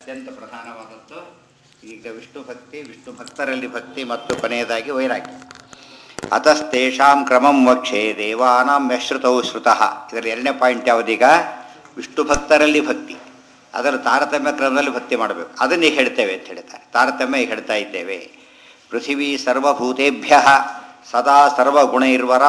ಅತ್ಯಂತ ಪ್ರಧಾನವಾದದ್ದು ಈಗ ವಿಷ್ಣು ಭಕ್ತಿ ವಿಷ್ಣು ಭಕ್ತರಲ್ಲಿ ಭಕ್ತಿ ಮತ್ತು ಕೊನೆಯದಾಗಿ ವೈರಾಗ್ಯ ಅತಸ್ತೇಷಾಂ ಕ್ರಮಂ ವಕ್ಷೆ ದೇವಾನಾಂ ಯಶ್ರುತೌ ಶ್ರುತಃ ಇದರ ಎರಡನೇ ಪಾಯಿಂಟ್ ಯಾವುದೀಗ ವಿಷ್ಣು ಭಕ್ತರಲ್ಲಿ ಭಕ್ತಿ ಅದರ ತಾರತಮ್ಯ ಕ್ರಮದಲ್ಲಿ ಭಕ್ತಿ ಮಾಡಬೇಕು ಅದನ್ನ ಈಗ ಹೇಳ್ತೇವೆ ಅಂತ ಹೇಳ್ತಾರೆ ತಾರತಮ್ಯ ಈಗ ಹೇಳ್ತಾ ಇದ್ದೇವೆ ಪೃಥಿವೀ ಸರ್ವಭೂತೇಭ್ಯ ಸದಾ ಸರ್ವಗುಣೈರ್ವರ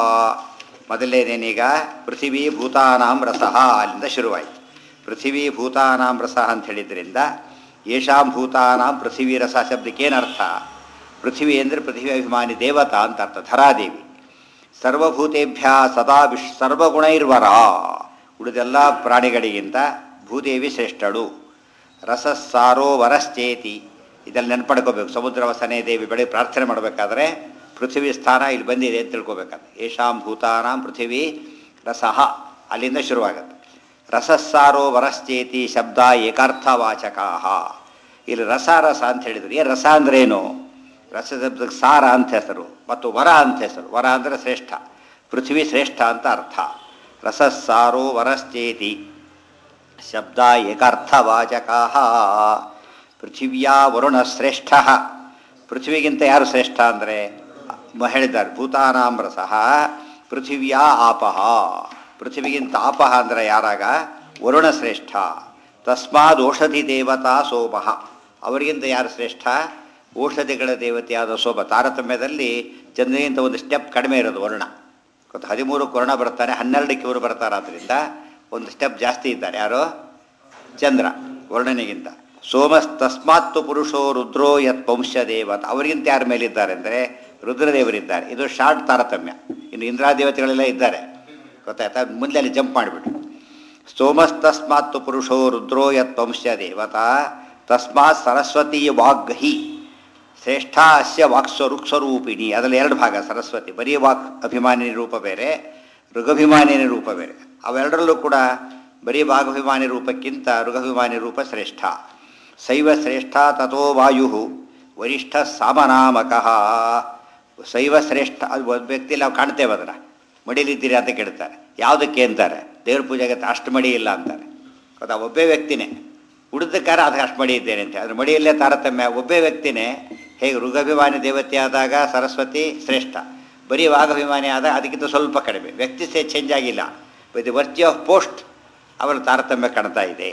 ಮೊದಲನೇದೇನೀಗ ಪೃಥಿವೀ ಭೂತಾನಾಂ ರಸಃ ಅಲ್ಲಿಂದ ಶುರುವಾಯಿತು ಪೃಥಿವೀ ಭೂತಾನಾಂ ರಸ ಅಂತ ಹೇಳಿದ್ರಿಂದ ಯೇಷಾಂ ಭೂತಾನಾಂ ಪೃಥಿವೀ ರಸ ಶಬ್ದಕ್ಕೇನರ್ಥ ಪೃಥಿವಿ ಅಂದರೆ ಪೃಥಿವಿ ಅಭಿಮಾನಿ ದೇವತಾ ಅಂತ ಅರ್ಥ ಧರಾದೇವಿ ಸರ್ವಭೂತೇಭ್ಯ ಸದಾ ವಿಶ್ ಸರ್ವಗುಣೈರ್ವರ ಉಳಿದೆಲ್ಲ ಪ್ರಾಣಿಗಳಿಗಿಂತ ಭೂದೇವಿ ಶ್ರೇಷ್ಠಳು ರಸಸ್ಸಾರೋ ವರಶ್ಚೇತಿ ಇದೆಲ್ಲ ನೆನ್ಪಡ್ಕೋಬೇಕು ಸಮುದ್ರ ವಸನೆ ದೇವಿ ಬೆಳೆ ಪ್ರಾರ್ಥನೆ ಮಾಡಬೇಕಾದ್ರೆ ಪೃಥ್ವಿ ಸ್ಥಾನ ಇಲ್ಲಿ ಬಂದಿದೆ ಅಂತ ತಿಳ್ಕೊಬೇಕಾದ್ರೆ ಯೇಷಾಂ ಭೂತಾನಾಂ ಪೃಥಿವಿ ರಸಃ ಅಲ್ಲಿಂದ ಶುರುವಾಗುತ್ತೆ ರಸಸ್ಸಾರೋ ವರಶ್ಚೇತಿ ಶಬ್ದ ಏಕಾರ್ಥವಾಚಕಾಹ ಇಲ್ಲಿ ರಸ ರಸ ಅಂತ ಹೇಳಿದ್ರು ಏನು ರಸ ಅಂದ್ರೇನು ರಸ ಶಬ್ದಕ್ಕೆ ಸಾರ ಅಂತ ಹೆಸರು ಮತ್ತು ವರ ಅಂತ ಹೆಸರು ವರ ಅಂದರೆ ಶ್ರೇಷ್ಠ ಪೃಥ್ವಿ ಶ್ರೇಷ್ಠ ಅಂತ ಅರ್ಥ ರಸಸ್ಸಾರೋ ವರಶ್ಚೇತಿ ಶಬ್ದ ಏಕಾರ್ಥವಾಚಕಾ ಪೃಥಿವ್ಯಾ ವರುಣ ಶ್ರೇಷ್ಠ ಪೃಥ್ವಿಗಿಂತ ಯಾರು ಶ್ರೇಷ್ಠ ಅಂದರೆ ಹೇಳಿದ್ದಾರೆ ಭೂತಾನಾಂ ರಸಃ ಪೃಥಿವ್ಯಾ ಆಪಹ ಪೃಥ್ವಿಗಿಂತ ಆಪಹ ಅಂದರೆ ಯಾರಾಗ ವರುಣ ಶ್ರೇಷ್ಠ ತಸ್ಮಾದ್ ಔಷಧಿ ದೇವತಾ ಸೋಮಃ ಅವರಿಗಿಂತ ಯಾರು ಶ್ರೇಷ್ಠ ಔಷಧಿಗಳ ದೇವತೆಯಾದ ಸೋಮ ತಾರತಮ್ಯದಲ್ಲಿ ಚಂದ್ರಗಿಂತ ಒಂದು ಸ್ಟೆಪ್ ಕಡಿಮೆ ಇರೋದು ವರುಣ ಗೊತ್ತಾ ಹದಿಮೂರಕ್ಕೆ ವರುಣ ಬರ್ತಾನೆ ಹನ್ನೆರಡಕ್ಕೆ ಇವರು ಬರ್ತಾರೆ ಆದ್ದರಿಂದ ಒಂದು ಸ್ಟೆಪ್ ಜಾಸ್ತಿ ಇದ್ದಾರೆ ಯಾರು ಚಂದ್ರ ವರ್ಣನಿಗಿಂತ ಸೋಮಸ್ ತಸ್ಮಾತ್ತು ಪುರುಷೋ ರುದ್ರೋ ಯತ್ ವಂಶ ದೇವತ ಅವರಿಗಿಂತ ಯಾರ ಮೇಲಿದ್ದಾರೆ ಅಂದರೆ ರುದ್ರದೇವರಿದ್ದಾರೆ ಇದು ಶಾರ್ಟ್ ತಾರತಮ್ಯ ಇನ್ನು ಇಂದ್ರಾದೇವತೆಗಳೆಲ್ಲ ಇದ್ದಾರೆ ಗೊತ್ತಾಯ್ತಾ ಮುಂದೆ ಅಲ್ಲಿ ಜಂಪ್ ಮಾಡಿಬಿಟ್ಟು ಸೋಮಸ್ ತಸ್ಮಾತ್ತು ಪುರುಷೋ ರುದ್ರೋ ಯತ್ ವಂಶ ದೇವತಾ ತಸ್ಮಾತ್ ಸರಸ್ವತಿ ವಾಗ್ಹಿ ಶ್ರೇಷ್ಠ ಅಸ್ಯ ವಾಕ್ಸ್ವರುಕ್ಷರೂಪಿಣಿ ಅದರಲ್ಲಿ ಎರಡು ಭಾಗ ಸರಸ್ವತಿ ಬರೀ ವಾಕ್ ಅಭಿಮಾನಿ ರೂಪ ಬೇರೆ ಋಗಭಿಮಾನಿನಿ ರೂಪ ಬೇರೆ ಅವೆರಡರಲ್ಲೂ ಕೂಡ ಬರೀ ವಾಗಭಿಮಾನಿ ರೂಪಕ್ಕಿಂತ ಋಗಭಿಮಾನಿ ರೂಪ ಶ್ರೇಷ್ಠ ಶೈವ ಶ್ರೇಷ್ಠ ತಥೋ ವಾಯು ವರಿಷ್ಠ ಸಾಮನಾಮಕಃ ಶೈವ ಶ್ರೇಷ್ಠ ಅದು ಒಂದು ವ್ಯಕ್ತಿ ನಾವು ಕಾಣ್ತೇವೆ ಅದನ್ನು ಮಡಿಲಿದ್ದೀರಿ ಅಂತ ಕೇಳ್ತಾರೆ ಯಾವುದಕ್ಕೆ ಅಂತಾರೆ ದೇವ್ರ ಪೂಜೆಗೆ ಅಷ್ಟು ಮಡಿ ಇಲ್ಲ ಅಂತಾರೆ ಗೊತ್ತಾ ಒಬ್ಬೇ ವ್ಯಕ್ತಿನೇ ಉಳಿದಕ್ಕಾರ ಅದಕ್ಕೆ ಅಷ್ಟು ಮಡಿ ಇದ್ದೇನೆ ಅಂತ ಅದ್ರ ಮಡಿಯಲ್ಲೇ ತಾರತಮ್ಯ ಒಬ್ಬೇ ವ್ಯಕ್ತಿನೇ ಹೇಗೆ ಋಗಾಭಿಮಾನಿ ದೇವತೆ ಆದಾಗ ಸರಸ್ವತಿ ಶ್ರೇಷ್ಠ ಬರೀ ವಾಗಭಿಮಾನಿ ಆದಾಗ ಅದಕ್ಕಿಂತ ಸ್ವಲ್ಪ ಕಡಿಮೆ ವ್ಯಕ್ತಿ ಸೇ ಚೇಂಜ್ ಆಗಿಲ್ಲ ದಿ ವರ್ಚಿ ಆಫ್ ಪೋಸ್ಟ್ ಅವರ ತಾರತಮ್ಯ ಕಾಣ್ತಾ ಇದೆ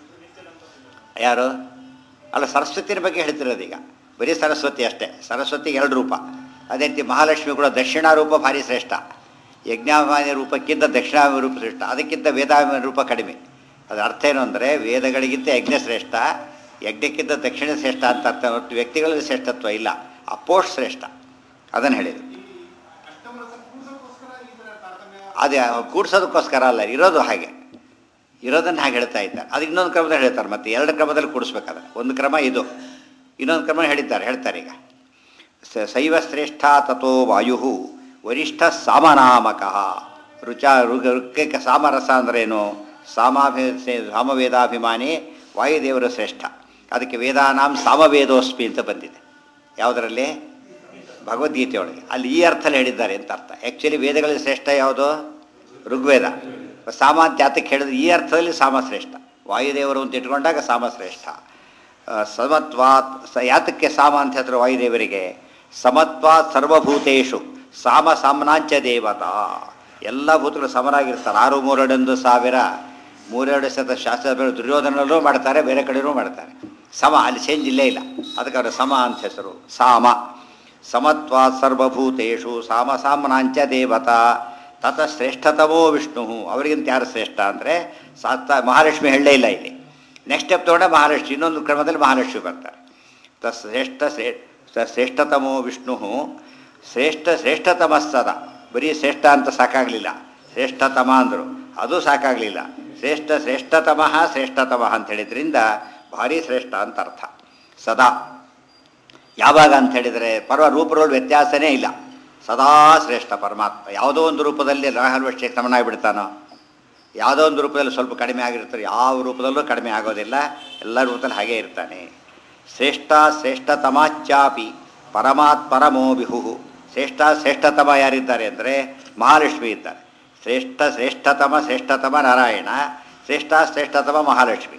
ಯಾರು ಅಲ್ಲ ಸರಸ್ವತಿಯ ಬಗ್ಗೆ ಹೇಳ್ತಿರೋದು ಈಗ ಬರೀ ಸರಸ್ವತಿ ಅಷ್ಟೇ ಸರಸ್ವತಿಗೆ ಎರಡು ರೂಪ ಅದೇ ರೀತಿ ಮಹಾಲಕ್ಷ್ಮಿ ಕೂಡ ದಕ್ಷಿಣ ರೂಪ ಭಾರಿ ಶ್ರೇಷ್ಠ ಯಜ್ಞಾಭಿಮಾನಿ ರೂಪಕ್ಕಿಂತ ದಕ್ಷಿಣಾಭಿಮಾನಿ ರೂಪ ಶ್ರೇಷ್ಠ ಅದಕ್ಕಿಂತ ವೇದಾಭಿಮಾನಿ ರೂಪ ಕಡಿಮೆ ಅದರ ಅರ್ಥ ಏನು ಅಂದರೆ ವೇದಗಳಿಗಿಂತ ಯಜ್ಞ ಶ್ರೇಷ್ಠ ಯಜ್ಞಕ್ಕಿಂತ ದಕ್ಷಿಣ ಶ್ರೇಷ್ಠ ಅಂತ ಅರ್ಥ ಹೊರತು ವ್ಯಕ್ತಿಗಳಲ್ಲಿ ಶ್ರೇಷ್ಠತ್ವ ಇಲ್ಲ ಅಪೋಷ್ ಶ್ರೇಷ್ಠ ಅದನ್ನು ಹೇಳಿದರು ಅದೇ ಕೂಡ್ಸೋದಕ್ಕೋಸ್ಕರ ಅಲ್ಲ ಇರೋದು ಹಾಗೆ ಇರೋದನ್ನು ಹಾಗೆ ಹೇಳ್ತಾ ಇದ್ದಾರೆ ಅದು ಇನ್ನೊಂದು ಕ್ರಮದಲ್ಲಿ ಹೇಳ್ತಾರೆ ಮತ್ತೆ ಎರಡು ಕ್ರಮದಲ್ಲಿ ಕೂಡಿಸ್ಬೇಕಾದ್ರೆ ಒಂದು ಕ್ರಮ ಇದು ಇನ್ನೊಂದು ಕ್ರಮ ಹೇಳಿದ್ದಾರೆ ಹೇಳ್ತಾರೆ ಈಗ ಸ- ಶೈವ ಶ್ರೇಷ್ಠ ತಥೋ ವಾಯು ವರಿಷ್ಠ ಸಾಮನಾಮಕಃ ರುಚ ಋಗ ಋಕ್ಕಕ್ಕೆ ಸಾಮರಸ ಅಂದ್ರೇನು ಸಾಮಾಭಿ ಸಾಮವೇದಾಭಿಮಾನಿ ವಾಯುದೇವರ ಶ್ರೇಷ್ಠ ಅದಕ್ಕೆ ವೇದಾನಾಂ ಸಾಮವೇದೋಸ್ಮಿ ಅಂತ ಬಂದಿದೆ ಯಾವುದರಲ್ಲಿ ಭಗವದ್ಗೀತೆಯೊಳಗೆ ಅಲ್ಲಿ ಈ ಅರ್ಥದಲ್ಲಿ ಹೇಳಿದ್ದಾರೆ ಅಂತ ಅರ್ಥ ಆ್ಯಕ್ಚುಲಿ ವೇದಗಳಲ್ಲಿ ಶ್ರೇಷ್ಠ ಯಾವುದು ಋಗ್ವೇದ ಸಾಮ ಅಂತ ಯಾತಕ್ಕೆ ಹೇಳಿದ್ರೆ ಈ ಅರ್ಥದಲ್ಲಿ ಸಾಮ ಶ್ರೇಷ್ಠ ವಾಯುದೇವರು ಅಂತ ಇಟ್ಕೊಂಡಾಗ ಸಾಮ ಶ್ರೇಷ್ಠ ಆ, ಸಮತ್ವಾತ್ ಸ ಯಾತಕ್ಕೆ ಸಾಮ ಅಂತ ಹೇಳ್ತಾರೆ ವಾಯುದೇವರಿಗೆ ಸಮತ್ವಾತ್ ಸರ್ವಭೂತೇಶು ಸಾಮ ಸಾಮ್ನಾಂಚ ದೇವತಾ ಎಲ್ಲ ಭೂತಗಳು ಸಮರಾಗಿರ್ತಾರೆ ಆರು ಮೂರೆರಡೊಂದು ಸಾವಿರ ಮೂರೆರಡು ಶತ ಶಾಸ್ತ್ರ ದುರ್ಯೋಧನಲ್ಲೂ ಮಾಡ್ತಾರೆ ಬೇರೆ ಕಡೆಯೂ ಮಾಡ್ತಾರೆ ಸಮ ಅಲ್ಲಿ ಚೇಂಜ್ ಇಲ್ಲೇ ಇಲ್ಲ ಅದಕ್ಕೆ ಅವರು ಸಮ ಅಂತ ಹೆಸರು ಸಾಮ ಸಮತ್ವಾತ್ ಸರ್ವಭೂತೇಶು ಸಾಮ ಸಾಮ್ನಾಂಚ ದೇವತಾ ತತ ಶ್ರೇಷ್ಠತಮೋ ವಿಷ್ಣು ಅವರಿಗಿಂತ ಯಾರು ಶ್ರೇಷ್ಠ ಅಂದರೆ ಸಾತ ಮಹಾಲಕ್ಷ್ಮಿ ಹೇಳಲೇ ಇಲ್ಲ ಇಲ್ಲಿ ನೆಕ್ಸ್ಟ್ ಸ್ಟೆಪ್ ತೊಗೊಂಡೆ ಮಹಾಲಕ್ಷ್ಮಿ ಇನ್ನೊಂದು ಕ್ರಮದಲ್ಲಿ ಮಹಾಲಕ್ಷ್ಮಿ ಬರ್ತಾರೆ ತ ಶ್ರೇಷ್ಠ ಶ್ರೇ ಸ ಶ್ರೇಷ್ಠತಮೋ ವಿಷ್ಣು ಶ್ರೇಷ್ಠ ಶ್ರೇಷ್ಠತಮಸ್ತದ ಬರೀ ಶ್ರೇಷ್ಠ ಅಂತ ಸಾಕಾಗಲಿಲ್ಲ ಶ್ರೇಷ್ಠತಮ ಅಂದರು ಅದು ಸಾಕಾಗಲಿಲ್ಲ ಶ್ರೇಷ್ಠ ಶ್ರೇಷ್ಠತಮಃ ಶ್ರೇಷ್ಠತಮಃ ಅಂತ ಹೇಳಿದ್ರಿಂದ ಭಾರಿ ಶ್ರೇಷ್ಠ ಅಂತ ಅರ್ಥ ಸದಾ ಯಾವಾಗ ಅಂತ ಹೇಳಿದರೆ ಪರ್ವ ರೂಪಗಳು ವ್ಯತ್ಯಾಸನೇ ಇಲ್ಲ ಸದಾ ಶ್ರೇಷ್ಠ ಪರಮಾತ್ಮ ಯಾವುದೋ ಒಂದು ರೂಪದಲ್ಲಿ ರಾಹಲ್ವಷ್ಟೇ ಸಮನಾಗಿಬಿಡ್ತಾನೋ ಯಾವುದೋ ಒಂದು ರೂಪದಲ್ಲಿ ಸ್ವಲ್ಪ ಕಡಿಮೆ ಆಗಿರ್ತಾರೆ ಯಾವ ರೂಪದಲ್ಲೂ ಕಡಿಮೆ ಆಗೋದಿಲ್ಲ ಎಲ್ಲ ರೂಪದಲ್ಲಿ ಹಾಗೇ ಇರ್ತಾನೆ ಶ್ರೇಷ್ಠ ಶ್ರೇಷ್ಠತಮಾಚ್ಚಾಪಿ ಪರಮಾತ್ ಪರಮೋ ವಿಹು ಶ್ರೇಷ್ಠ ಶ್ರೇಷ್ಠತಮ ಯಾರಿದ್ದಾರೆ ಅಂದರೆ ಮಹಾಲಕ್ಷ್ಮಿ ಇದ್ದಾರೆ ಶ್ರೇಷ್ಠ ಶ್ರೇಷ್ಠತಮ ಶ್ರೇಷ್ಠತಮ ನಾರಾಯಣ ಶ್ರೇಷ್ಠ ಶ್ರೇಷ್ಠತಮ ಮಹಾಲಕ್ಷ್ಮಿ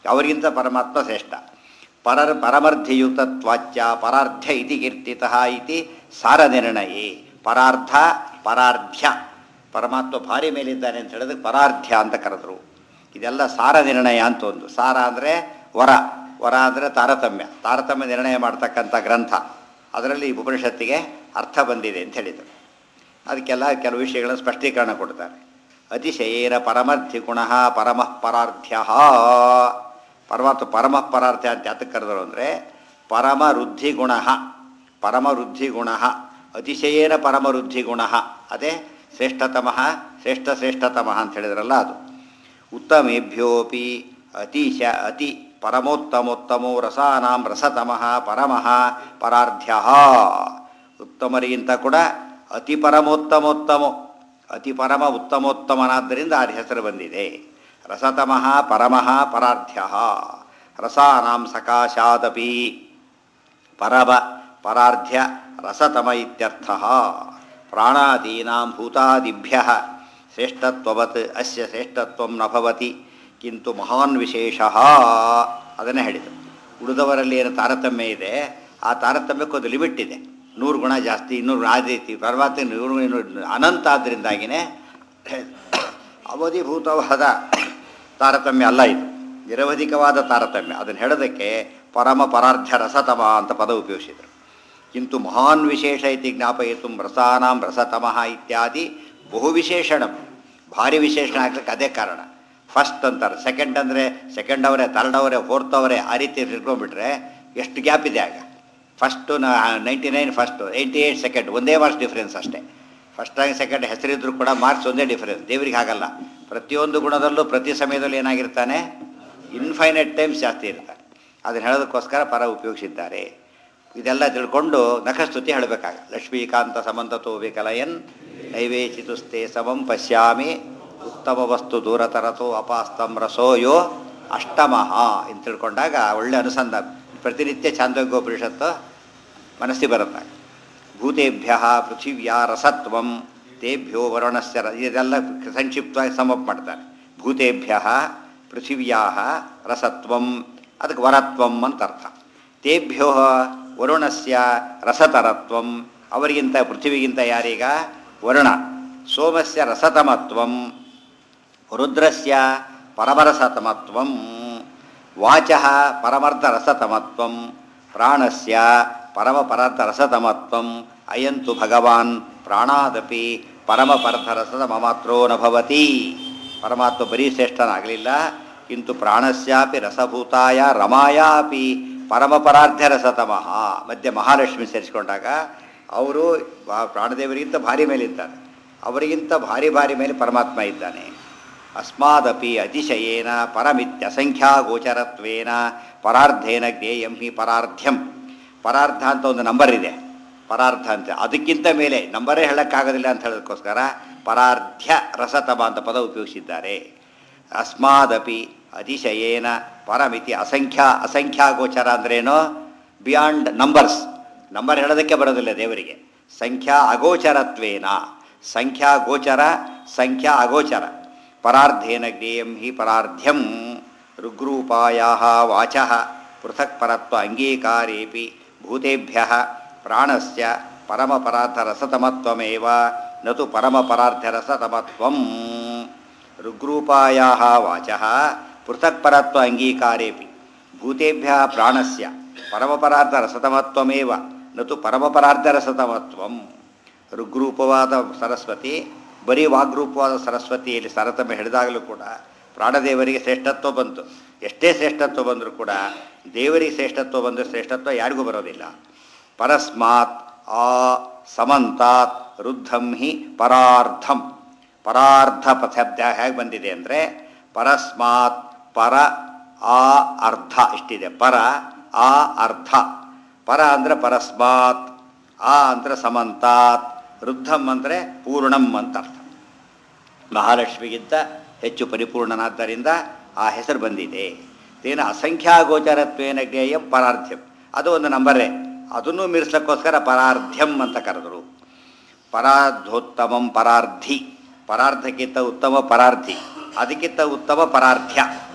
ಅವರಿಗಿಂತ ಪರಮಾತ್ಮ ಶ್ರೇಷ್ಠ ಪರರ್ ಪರಮರ್ಧಿಯುಕ್ತತ್ವಾಚ್ಯ ಪರಾರ್ಧ್ಯ ಇತಿ ಕೀರ್ತಿತಃ ಇತಿ ಸಾರ ನಿರ್ಣಯೇ ಪರಾರ್ಧ ಪರಾರ್ಧ್ಯ ಪರಮಾತ್ಮ ಭಾರಿ ಮೇಲಿದ್ದಾನೆ ಅಂತ ಹೇಳಿದ್ರೆ ಪರಾರ್ಧ್ಯ ಅಂತ ಕರೆದ್ರು ಇದೆಲ್ಲ ಸಾರ ನಿರ್ಣಯ ಅಂತ ಒಂದು ಸಾರ ಅಂದರೆ ವರ ವರ ಅಂದರೆ ತಾರತಮ್ಯ ತಾರತಮ್ಯ ನಿರ್ಣಯ ಮಾಡ್ತಕ್ಕಂಥ ಗ್ರಂಥ ಅದರಲ್ಲಿ ಈ ಉಪನಿಷತ್ತಿಗೆ ಅರ್ಥ ಬಂದಿದೆ ಅಂತ ಹೇಳಿದರು ಅದಕ್ಕೆಲ್ಲ ಕೆಲವು ವಿಷಯಗಳನ್ನು ಸ್ಪಷ್ಟೀಕರಣ ಕೊಡ್ತಾರೆ ಅತಿಶಯೇನ ಪರಮರ್ಥಿ ಗುಣ ಪರಮಃ ಪರಾರ್ಧ್ಯ ಪರಮಾತ್ಮ ಪರಮಃ ಪರಾರ್ಧ್ಯ ಅಂತ ಯಾತಕ್ಕೆ ಕರೆದರು ಅಂದರೆ ಪರಮ ವೃದ್ಧಿ ಗುಣ ಪರಮ ವೃದ್ಧಿ ಗುಣ ಅತಿಶಯೇನ ಪರಮ ವೃದ್ಧಿ ಗುಣ ಅದೇ ಶ್ರೇಷ್ಠತಮಃ ಶ್ರೇಷ್ಠ ಶ್ರೇಷ್ಠತಮಃ ಅಂತ ಹೇಳಿದ್ರಲ್ಲ ಅದು ಉತ್ತಮೇಭ್ಯೋಪಿ ಅತಿಶ ಅತಿ ಪರಮೋತ್ತಮೋತ್ತಮೋ ರಸಾನಾಂ ರಸತಮಃ ಪರಮಃ ಪರಾರ್ಧ್ಯ ಉತ್ತಮರಿಗಿಂತ ಕೂಡ ಅತಿ ಪರಮೋತ್ತಮೋತ್ತಮೋ ಅತಿ ಪರಮ ಉತ್ತಮೋತ್ತಮನಾದ್ದರಿಂದ ಆ ಹೆಸರು ಬಂದಿದೆ ರಸತಮಃ ಪರಮಃ ಪರಾರ್ಧ್ಯ ರಸಾನಾಂ ಸಕಾಶಾದಪಿ ಪರಮ ಪರಾರ್ಧ್ಯ ರಸತಮ ಇತ್ಯರ್ಥ ಪ್ರಾಣಾದೀನಾಂ ಭೂತಾದಿಭ್ಯ ಶ್ರೇಷ್ಠತ್ವವತ್ ಅಸ್ಯ ಶ್ರೇಷ್ಠತ್ವಂ ನ ಭವತಿ ಕಿಂತು ಮಹಾನ್ ವಿಶೇಷ ಅದನ್ನೇ ಹೇಳಿದರು ಉಳಿದವರಲ್ಲಿ ಏನು ತಾರತಮ್ಯ ಇದೆ ಆ ತಾರತಮ್ಯಕ್ಕೊಂದು ಲಿಮಿಟ್ ಇದೆ ನೂರು ಗುಣ ಜಾಸ್ತಿ ಇನ್ನೂರು ಗುಣ ಆ ರೀತಿ ಪರಮಾತ್ಮ ನೂರು ಇನ್ನೂರು ಅನಂತ ಆದ್ದರಿಂದಾಗಿಯೇ ಅವಧಿಭೂತವಾದ ತಾರತಮ್ಯ ಅಲ್ಲ ಇದು ನಿರವಧಿಕವಾದ ತಾರತಮ್ಯ ಅದನ್ನು ಹೇಳೋದಕ್ಕೆ ಪರಮ ಪರಾರ್ಧ್ಯ ರಸತಮ ಅಂತ ಪದ ಉಪಯೋಗಿಸಿದರು ಕಿಂತು ಮಹಾನ್ ವಿಶೇಷ ಇತಿ ಜ್ಞಾಪಯಿತು ರಸಾನಾಂ ರಸತಮಃ ಇತ್ಯಾದಿ ಬಹು ವಿಶೇಷಣ ಭಾರಿ ವಿಶೇಷಣ ಆಗ್ಲಿಕ್ಕೆ ಅದೇ ಕಾರಣ ಫಸ್ಟ್ ಅಂತಾರೆ ಸೆಕೆಂಡ್ ಅಂದರೆ ಸೆಕೆಂಡ್ ಅವರೇ ಥರ್ಡ್ ಅವರೇ ಫೋರ್ತ್ ಅವರೇ ಆ ರೀತಿ ಇಟ್ಕೊಂಡ್ಬಿಟ್ರೆ ಎಷ್ಟು ಗ್ಯಾಪ್ ಇದೆ ಆಗ first ninety nine first eighty eight second ಒಂದೇ ಮಾರ್ಕ್ಸ್ ಡಿಫ್ರೆನ್ಸ್ ಅಷ್ಟೇ ಫಸ್ಟ್ ಆಗಿ ಸೆಕೆಂಡ್ ಹೆಸರಿದ್ರು ಕೂಡ ಮಾರ್ಕ್ಸ್ ಒಂದೇ ಡಿಫರೆನ್ಸ್ ದೇವರಿಗೆ ಹಾಗಲ್ಲ ಪ್ರತಿಯೊಂದು ಗುಣದಲ್ಲೂ ಪ್ರತಿ ಸಮಯದಲ್ಲಿ ಏನಾಗಿರ್ತಾನೆ ಇನ್ಫೈನೈಟ್ ಟೈಮ್ಸ್ ಜಾಸ್ತಿ ಇರ್ತಾನೆ ಅದನ್ನು ಹೇಳೋದಕ್ಕೋಸ್ಕರ ಪರ ಉಪಯೋಗಿಸಿದ್ದಾರೆ ಇದೆಲ್ಲ ತಿಳ್ಕೊಂಡು ನಖಸ್ತುತಿ ಹೇಳಬೇಕಾಗ ಲಕ್ಷ್ಮೀಕಾಂತ ಸಮಂತತೋ ವಿಕಲಯನ್ ನೈವೇಚಿತುಸ್ತೆ ಸಮಂ ಪಶ್ಯಾಮಿ ಉತ್ತಮ ವಸ್ತು ದೂರತರತೋ ಅಪಾಸ್ತಂ ರಸೋಯೋ ಅಷ್ಟಮಃ ಅಂತ ತಿಳ್ಕೊಂಡಾಗ ಒಳ್ಳೆ ಅನುಸಂಧಾನ ಪ್ರತಿನಿತ್ಯ ಚಾಂದೋಗ್ಯೋಪನಿಷತ್ತು ಮನಸ್ಸಿಗೆ ಬರುತ್ತೆ ಭೂತೇಭ್ಯ ಪೃಥಿವ್ಯ ರಸತ್ವಂ ತೇಭ್ಯೋ ವರುಣಸ್ಯ ರ ಇದೆಲ್ಲ ಸಂಕ್ಷಿಪ್ತವಾಗಿ ಸಮಪ್ ಮಾಡ್ತಾರೆ ಭೂತೇಭ್ಯ ಪೃಥಿವ್ಯಾ ರಸತ್ವಂ ಅದಕ್ಕೆ ವರತ್ವಂ ಅಂತ ಅರ್ಥ ತೇಭ್ಯೋ ವರುಣಸ್ಯ ರಸತರತ್ವಂ ಅವರಿಗಿಂತ ಪೃಥ್ವಿಗಿಂತ ಯಾರೀಗ ವರುಣ ಸೋಮಸ್ಯ ರಸತಮತ್ವಂ ರುದ್ರಸ್ಯ ಪರಮರಸತಮತ್ವಂ ವಾಚ ಪರಮರ್ಧರಸತಮತ್ವಂ ಪ್ರಾಣಸ್ಯ ಪರಮಪರಧರಸತಮತ್ವಂ ಅಯಂತು ಭಗವಾನ್ ಪ್ರಾಣಾದಪಿ ಪರಮಪರಧರಸತಮಮಾತ್ರೋ ನ ಭವತಿ ಪರಮಾತ್ಮ ಬರೀ ಶ್ರೇಷ್ಠನಾಗಲಿಲ್ಲ ಕಿಂತು ಪ್ರಾಣಸ್ಯಾಪಿ ರಸಭೂತಾಯ ರಮಾಯಾಪಿ ಪರಮಪರಾರ್ಧ್ಯ ರಸತಮಃ ಮಧ್ಯೆ ಮಹಾಲಕ್ಷ್ಮಿ ಸೇರಿಸಿಕೊಂಡಾಗ ಅವರು ಪ್ರಾಣದೇವರಿಗಿಂತ ಭಾರಿ ಮೇಲಿದ್ದಾರೆ ಅವರಿಗಿಂತ ಭಾರಿ ಭಾರಿ ಮೇಲೆ ಪರಮಾತ್ಮ ಇದ್ದಾನೆ ಅಸ್ಮಾದಪಿ ಅತಿಶಯೇನ ಪರಮಿತ್ಯಸಂಖ್ಯಾಗೋಚರತ್ವೇನ ಪರಾರ್ಧೇನ ಜ್ಞೇಯಂ ಹಿ ಪರಾರ್ಧ್ಯಂ ಪರಾರ್ಧ ಅಂತ ಒಂದು ನಂಬರ್ ಇದೆ ಪರಾರ್ಧ ಅಂತ ಅದಕ್ಕಿಂತ ಮೇಲೆ ನಂಬರೇ ಹೇಳೋಕ್ಕಾಗೋದಿಲ್ಲ ಅಂತ ಹೇಳೋದಕ್ಕೋಸ್ಕರ ಪರಾರ್ಧ್ಯ ರಸತಮ ಅಂತ ಪದ ಉಪಯೋಗಿಸಿದ್ದಾರೆ ಅಸ್ಮಾದಪಿ ಅತಿಶಯೇನ ಪರಮಿತಿ ಅಸಂಖ್ಯಾ ಅಸಂಖ್ಯಾಗೋಚರ ಅಂದ್ರೇನು ಬಿಯಾಂಡ್ ನಂಬರ್ಸ್ ನಂಬರ್ ಹೇಳೋದಕ್ಕೆ ಬರೋದಿಲ್ಲ ದೇವರಿಗೆ ಸಂಖ್ಯಾ ಅಗೋಚರತ್ವೇನ ಸಂಖ್ಯಾ ಗೋಚರ ಸಂಖ್ಯಾ ಅಗೋಚರ ಪರಾರ್ಧೇನ ಜ್ಞೇಯಂ ಹಿ ಪರಾರ್ಧ್ಯಂ ಋಗ್ರೂಪಾಯ ವಾಚ ಪೃಥಕ್ ಪರತ್ವ ಅಂಗೀಕಾರೇಪಿ ಭೂತೆಭ್ಯ ಪ್ರಾಣಸ್ಯ ಪರಮಪರಾರ್ಥರಸತಮತ್ವಮೇವ ನತು ಪರಮಪರಾರ್ಥರಸತಮತ್ವಂ ಋಗ್ರೂಪಾಯ ವಾಚ ಪೃಥಕ್ ಪರತ್ವ ಅಂಗೀಕಾರೇಪಿ ಭೂತೆಭ್ಯ ಪ್ರಾಣಸ್ಯ ಪರಮಪರಾರ್ಥರಸತಮತ್ವಮೇವ ನತು ಪರಮಪರಾರ್ಥರಸತಮತ್ವಂ ಋಗ್ರೂಪವಾದ ಸರಸ್ವತಿ ಬರೀ ವಾಗ್ರೂಪವಾದ ಸರಸ್ವತಿಯಲ್ಲಿ ಸರತಮ ಹಿಡಿದಾಗಲೂ ಕೂಡ ಪ್ರಾಣದೇವರಿಗೆ ಶ್ರೇಷ್ಠತ್ವ ಬಂತು ಎಷ್ಟೇ ಶ್ರೇಷ್ಠತ್ವ ಬಂದರೂ ಕೂಡ ದೇವರಿಗೆ ಶ್ರೇಷ್ಠತ್ವ ಬಂದರೆ ಶ್ರೇಷ್ಠತ್ವ ಯಾರಿಗೂ ಬರೋದಿಲ್ಲ ಪರಸ್ಮಾತ್ ಆ ಸಮಂತಾತ್ ರುದ್ಧಂ ಹಿ ಪರಾರ್ಧಂ ಪರಾರ್ಧ ಶಬ್ದ ಹೇಗೆ ಬಂದಿದೆ ಅಂದರೆ ಪರಸ್ಮಾತ್ ಪರ ಆ ಅರ್ಧ ಇಷ್ಟಿದೆ ಪರ ಆ ಅರ್ಧ ಪರ ಅಂದರೆ ಪರಸ್ಮಾತ್ ಆ ಅಂದರೆ ಸಮಂತಾತ್ ವೃದ್ಧಂ ಅಂದರೆ ಪೂರ್ಣಂ ಅಂತ ಅರ್ಥ ಮಹಾಲಕ್ಷ್ಮಿಗಿಂತ ಹೆಚ್ಚು ಪರಿಪೂರ್ಣನಾದ್ದರಿಂದ ಆ ಹೆಸರು ಬಂದಿದೆ ತೇನ ಅಸಂಖ್ಯಾಗೋಚರತ್ವೇನ ಜ್ಞೇಯಂ ಪರಾರ್ಧ್ಯಂ ಅದು ಒಂದು ನಂಬರೇ ಅದನ್ನು ಮೀರಿಸ್ಲಿಕ್ಕೋಸ್ಕರ ಪರಾರ್ಧ್ಯಂ ಅಂತ ಕರೆದರು ಪರಾರ್ಧೋತ್ತಮಂ ಪರಾರ್ಧಿ ಪರಾರ್ಧಕ್ಕಿಂತ ಉತ್ತಮ ಪರಾರ್ಧಿ ಅದಕ್ಕಿಂತ ಉತ್ತಮ ಪರಾರ್ಧ್ಯ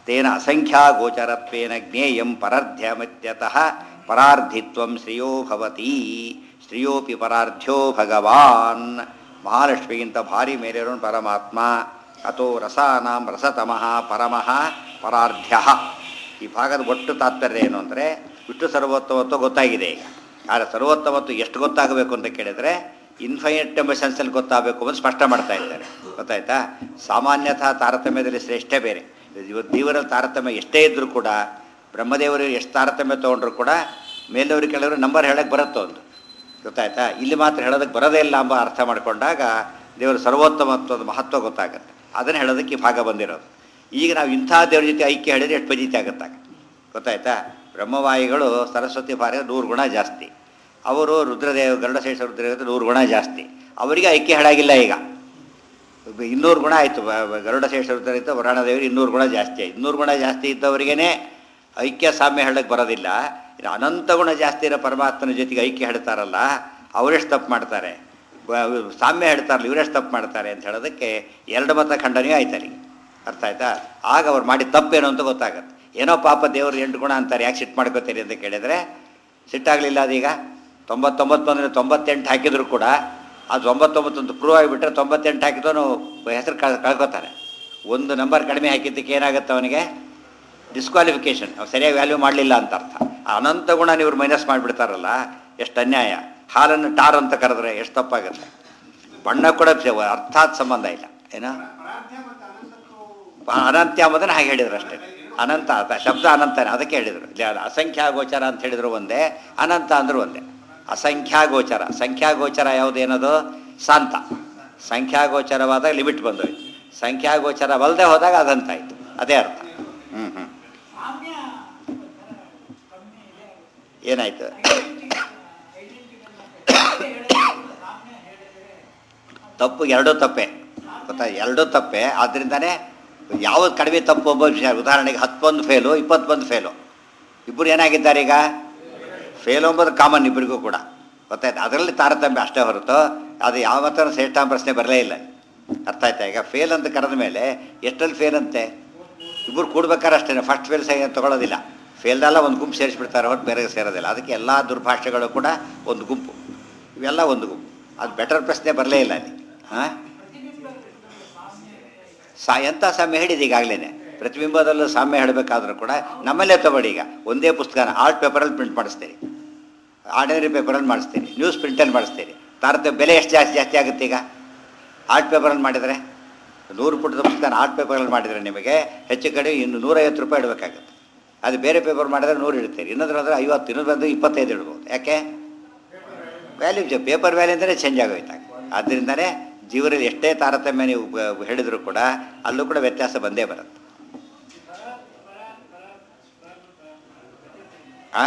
ತೇನ ಅಸಂಖ್ಯಾಗೋಚರತ್ವೇನ ಜ್ಞೇಯಂ ಪರಾರ್ಧ್ಯಮಿತ್ಯತಃ ಪರಾರ್ಧಿತ್ವಂ ಶ್ರೇಯೋ ಭವತಿ ಶ್ರೇಯೋಪಿ ಪರಾರ್ಧ್ಯ ಭಗವಾನ್ ಮಹಾಲಕ್ಷ್ಮಿಗಿಂತ ಭಾರಿ ಮೇಲಿರೋನು ಪರಮಾತ್ಮ ಅಥೋ ರಸಾನಾಂ ರಸತಮಃ ಪರಮಃ ಪರಾರ್ಧ್ಯ ಈ ಭಾಗದ ಒಟ್ಟು ತಾತ್ಪರ್ಯ ಏನು ಅಂದರೆ ವಿಷ್ಣು ಸರ್ವೋತ್ತಮತ್ವ ಗೊತ್ತಾಗಿದೆ ಈಗ ಆದರೆ ಸರ್ವೋತ್ತಮತ್ವ ಎಷ್ಟು ಗೊತ್ತಾಗಬೇಕು ಅಂತ ಕೇಳಿದರೆ ಇನ್ಫೈನಟ್ ಎಂಬ ಸೆನ್ಸಲ್ಲಿ ಗೊತ್ತಾಗಬೇಕು ಅಂತ ಸ್ಪಷ್ಟ ಮಾಡ್ತಾ ಇದ್ದಾರೆ ಗೊತ್ತಾಯ್ತಾ ಸಾಮಾನ್ಯತಃ ತಾರತಮ್ಯದಲ್ಲಿ ಶ್ರೇಷ್ಠ ಬೇರೆ ಇವತ್ತು ದೇವರಲ್ಲಿ ತಾರತಮ್ಯ ಎಷ್ಟೇ ಇದ್ದರೂ ಕೂಡ ಬ್ರಹ್ಮದೇವರು ಎಷ್ಟು ತಾರತಮ್ಯ ತೊಗೊಂಡ್ರು ಕೂಡ ಮೇಲವರು ಕೆಲವರು ನಂಬರ್ ಹೇಳಕ್ಕೆ ಬರುತ್ತೋ ಒಂದು ಗೊತ್ತಾಯ್ತಾ ಇಲ್ಲಿ ಮಾತ್ರ ಹೇಳೋದಕ್ಕೆ ಬರೋದೇ ಇಲ್ಲ ಎಂಬ ಅರ್ಥ ಮಾಡಿಕೊಂಡಾಗ ದೇವರ ಸರ್ವೋತ್ತಮತ್ವದ ಮಹತ್ವ ಗೊತ್ತಾಗುತ್ತೆ ಅದನ್ನು ಹೇಳೋದಕ್ಕೆ ಈ ಭಾಗ ಬಂದಿರೋದು ಈಗ ನಾವು ಇಂಥ ದೇವ್ರ ಜೊತೆ ಐಕ್ಯ ಹೇಳಿದ್ರೆ ಎಷ್ಟು ಪಜಿತಿ ಆಗುತ್ತಾಗ ಗೊತ್ತಾಯ್ತಾ ಬ್ರಹ್ಮವಾಯಿಗಳು ಸರಸ್ವತಿ ಭಾರ ನೂರು ಗುಣ ಜಾಸ್ತಿ ಅವರು ರುದ್ರದೇವ ಗರುಡಶೇಷ ರುದ್ರದೇವ ನೂರು ಗುಣ ಜಾಸ್ತಿ ಅವರಿಗೆ ಐಕ್ಯ ಹೇಳಾಗಿಲ್ಲ ಈಗ ಇನ್ನೂರು ಗುಣ ಆಯಿತು ಗರುಡಶೇಷ ರುದ್ರದೇವ ವರಾಣದೇವರು ಇನ್ನೂರು ಗುಣ ಜಾಸ್ತಿ ಆಯ್ತು ಇನ್ನೂರು ಗುಣ ಜಾಸ್ತಿ ಇದ್ದವರಿಗೇ ಐಕ್ಯ ಸಾಮ್ಯ ಹೇಳಕ್ಕೆ ಬರೋದಿಲ್ಲ ಇನ್ನು ಅನಂತ ಗುಣ ಜಾಸ್ತಿ ಇರೋ ಪರಮಾತ್ಮನ ಜೊತೆಗೆ ಐಕ್ಯ ಹೇಳ್ತಾರಲ್ಲ ಅವರೆಷ್ಟು ತಪ್ಪು ಮಾಡ್ತಾರೆ ಬ- ಸಾಮ್ಯ ಹೇಳ್ತಾರಲ್ಲ ಇವರೆಷ್ಟು ತಪ್ಪು ಮಾಡ್ತಾರೆ ಅಂತ ಹೇಳೋದಕ್ಕೆ ಎರಡು ಮತ ಖಂಡನೆಯೂ ಆಯ್ತು ಅಲ್ಲಿಗೆ ಅರ್ಥ ಆಯ್ತಾ ಆಗ ಅವ್ರು ಮಾಡಿ ತಪ್ಪೇನು ಅಂತ ಗೊತ್ತಾಗತ್ತೆ ಏನೋ ಪಾಪ ದೇವರು ಎಂಟು ಗುಣ ಅಂತಾರೆ ಯಾಕೆ ಸಿಟ್ಟು ಮಾಡ್ಕೋತೀರಿ ಅಂತ ಕೇಳಿದರೆ ಸಿಟ್ಟಾಗಲಿಲ್ಲ ಅದೀಗ ತೊಂಬತ್ತೊಂಬತ್ತು ಬಂದರೆ ತೊಂಬತ್ತೆಂಟು ಹಾಕಿದ್ರು ಕೂಡ ಅದು ತೊಂಬತ್ತೊಂಬತ್ತು ಅಂತ ಪ್ರೂವ್ ಆಗಿಬಿಟ್ರೆ ತೊಂಬತ್ತೆಂಟು ಹಾಕಿದವನು ಹೆಸರು ಕಳ್ ಕಳ್ಕೊತಾನೆ ಒಂದು ನಂಬರ್ ಕಡಿಮೆ ಹಾಕಿದ್ದಕ್ಕೆ ಏನಾಗುತ್ತೆ ಅವನಿಗೆ ಡಿಸ್ಕ್ವಾಲಿಫಿಕೇಶನ್ ಅವ್ನು ಸರಿಯಾಗಿ ವ್ಯಾಲ್ಯೂ ಮಾಡಲಿಲ್ಲ ಅಂತ ಅರ್ಥ ಆ ಅನಂತ ಗುಣ ನೀವು ಮೈನಸ್ ಮಾಡಿಬಿಡ್ತಾರಲ್ಲ ಎಷ್ಟು ಅನ್ಯಾಯ ಹಾಲನ್ನು ಟಾರ್ ಅಂತ ಕರೆದ್ರೆ ಎಷ್ಟು ತಪ್ಪಾಗುತ್ತೆ ಬಣ್ಣ ಕೂಡ ಸ- ಅರ್ಥಾತ್ ಸಂಬಂಧ ಇಲ್ಲ ಏನ ಅನಂತ್ಯ ಅಂಬುದನ್ನು ಹಾಗೆ ಹೇಳಿದ್ರು ಅಷ್ಟೇ ಅನಂತ ಅರ್ಥ ಶಬ್ದ ಅನಂತನೇ ಅದಕ್ಕೆ ಹೇಳಿದರು ಇಲ್ಲಿ ಅದು ಅಸಂಖ್ಯಾಗೋಚರ ಅಂತ ಹೇಳಿದ್ರು ಒಂದೇ ಅನಂತ ಅಂದ್ರು ಒಂದೇ ಅಸಂಖ್ಯಾಗೋಚರ ಸಂಖ್ಯಾಗೋಚರ ಯಾವುದೇನದು ಶಾಂತ ಸಂಖ್ಯಾಗೋಚರವಾದಾಗ ಲಿಮಿಟ್ ಬಂದೋಯ್ತು ಸಂಖ್ಯಾಗೋಚರವಲ್ಲದೆ ಹೋದಾಗ ಅದಂತಾಯ್ತು ಅದೇ ಅರ್ಥ ಹ್ಞೂ ಹ್ಞೂ ಏನಾಯ್ತು ತಪ್ಪು ಎರಡೂ ತಪ್ಪೆ ಗೊತ್ತಾ ಎರಡೂ ತಪ್ಪೆ ಆದ್ದರಿಂದನೇ ಯಾವುದು ಕಡಿಮೆ ತಪ್ಪು ಒಬ್ಬ ವಿಷಯ ಉದಾಹರಣೆಗೆ ಹತ್ತೊಂದು ಫೇಲು ಇಪ್ಪತ್ತೊಂದು ಫೇಲು ಇಬ್ಬರು ಏನಾಗಿದ್ದಾರೆ ಈಗ ಫೇಲ್ ಎಂಬುದು ಕಾಮನ್ ಇಬ್ಬರಿಗೂ ಕೂಡ ಗೊತ್ತಾಯ್ತು ಅದರಲ್ಲಿ ತಾರತಮ್ಯ ಅಷ್ಟೇ ಹೊರತು ಅದು ಯಾವ ಥರ ಶ್ರೇಷ್ಠ ಪ್ರಶ್ನೆ ಬರಲೇ ಇಲ್ಲ ಅರ್ಥ ಆಯ್ತಾ ಈಗ ಫೇಲ್ ಅಂತ ಕರೆದ ಮೇಲೆ ಎಷ್ಟರಲ್ಲಿ ಫೇಲ್ ಅಂತೆ ಇಬ್ಬರು ಕೂಡ್ಬೇಕಾದ್ರೆ ಅಷ್ಟೇ ಫಸ್ಟ್ ಫೇಲ್ ಸೈ ತೊಗೊಳೋದಿಲ್ಲ ಫೇಲ್ದೆಲ್ಲ ಒಂದು ಗುಂಪು ಸೇರಿಸ್ಬಿಡ್ತಾರೆ ಹೊರತು ಬೇರೆ ಸೇರೋದಿಲ್ಲ ಅದಕ್ಕೆ ಎಲ್ಲ ದುರ್ಭಾಷೆಗಳು ಕೂಡ ಒಂದು ಗುಂಪು ಇವೆಲ್ಲ ಒಂದು ಗುಂಪು ಅದು ಬೆಟರ್ ಪ್ರಶ್ನೆ ಬರಲೇ ಇಲ್ಲ ಅಲ್ಲಿ ಹಾಂ ಸಾ ಎಂಥ ಸಾಮ್ಯ ಹೇಳಿದೆ ಈಗಾಗಲೇ ಪ್ರತಿಬಿಂಬದಲ್ಲೂ ಸಾಮ್ಯ ಹೇಳಬೇಕಾದ್ರೂ ಕೂಡ ನಮ್ಮಲ್ಲೇ ತಗೊಳ್ಳಿ ಈಗ ಒಂದೇ ಪುಸ್ತಕನ ಆರ್ಟ್ ಪೇಪರಲ್ಲಿ ಪ್ರಿಂಟ್ ಮಾಡಿಸ್ತೀರಿ ಆರ್ಡಿನರಿ ಪೇಪರಲ್ಲಿ ಮಾಡಿಸ್ತೀರಿ ನ್ಯೂಸ್ ಪ್ರಿಂಟಲ್ಲಿ ಮಾಡಿಸ್ತೀರಿ ತಾರತಮ್ಯ ಬೆಲೆ ಎಷ್ಟು ಜಾಸ್ತಿ ಜಾಸ್ತಿ ಆಗುತ್ತೆ ಈಗ ಆರ್ಟ್ ಪೇಪರಲ್ಲಿ ಮಾಡಿದರೆ ನೂರು ಪುಟದ ಪುಸ್ತಕ ಆರ್ಟ್ ಪೇಪರಲ್ಲಿ ಮಾಡಿದರೆ ನಿಮಗೆ ಹೆಚ್ಚು ಕಡೆ ಇನ್ನು ನೂರೈವತ್ತು ರೂಪಾಯಿ ಇಡಬೇಕಾಗುತ್ತೆ ಅದು ಬೇರೆ ಪೇಪರ್ ಮಾಡಿದ್ರೆ ನೂರು ಇಡ್ತೀರಿ ಇನ್ನೊಂದ್ರಂದ್ರೆ ಐವತ್ತು ಇನ್ನೊಂದು ಬಂದು ಇಪ್ಪತ್ತೈದು ಇಡ್ಬೋದು ಯಾಕೆ ವ್ಯಾಲ್ಯೂ ಪೇಪರ್ ವ್ಯಾಲ್ಯೂ ಅಂತಲೇ ಚೇಂಜ್ ಆಗೋಯ್ತಾಗ ಆದ್ದರಿಂದನೇ ಜೀವನದಲ್ಲಿ ಎಷ್ಟೇ ತಾರತಮ್ಯ ನೀವು ಬ- ಹೇಳಿದ್ರು ಕೂಡ ಅಲ್ಲೂ ಕೂಡ ವ್ಯತ್ಯಾಸ ಬಂದೇ ಬರುತ್ತೆ ಆ?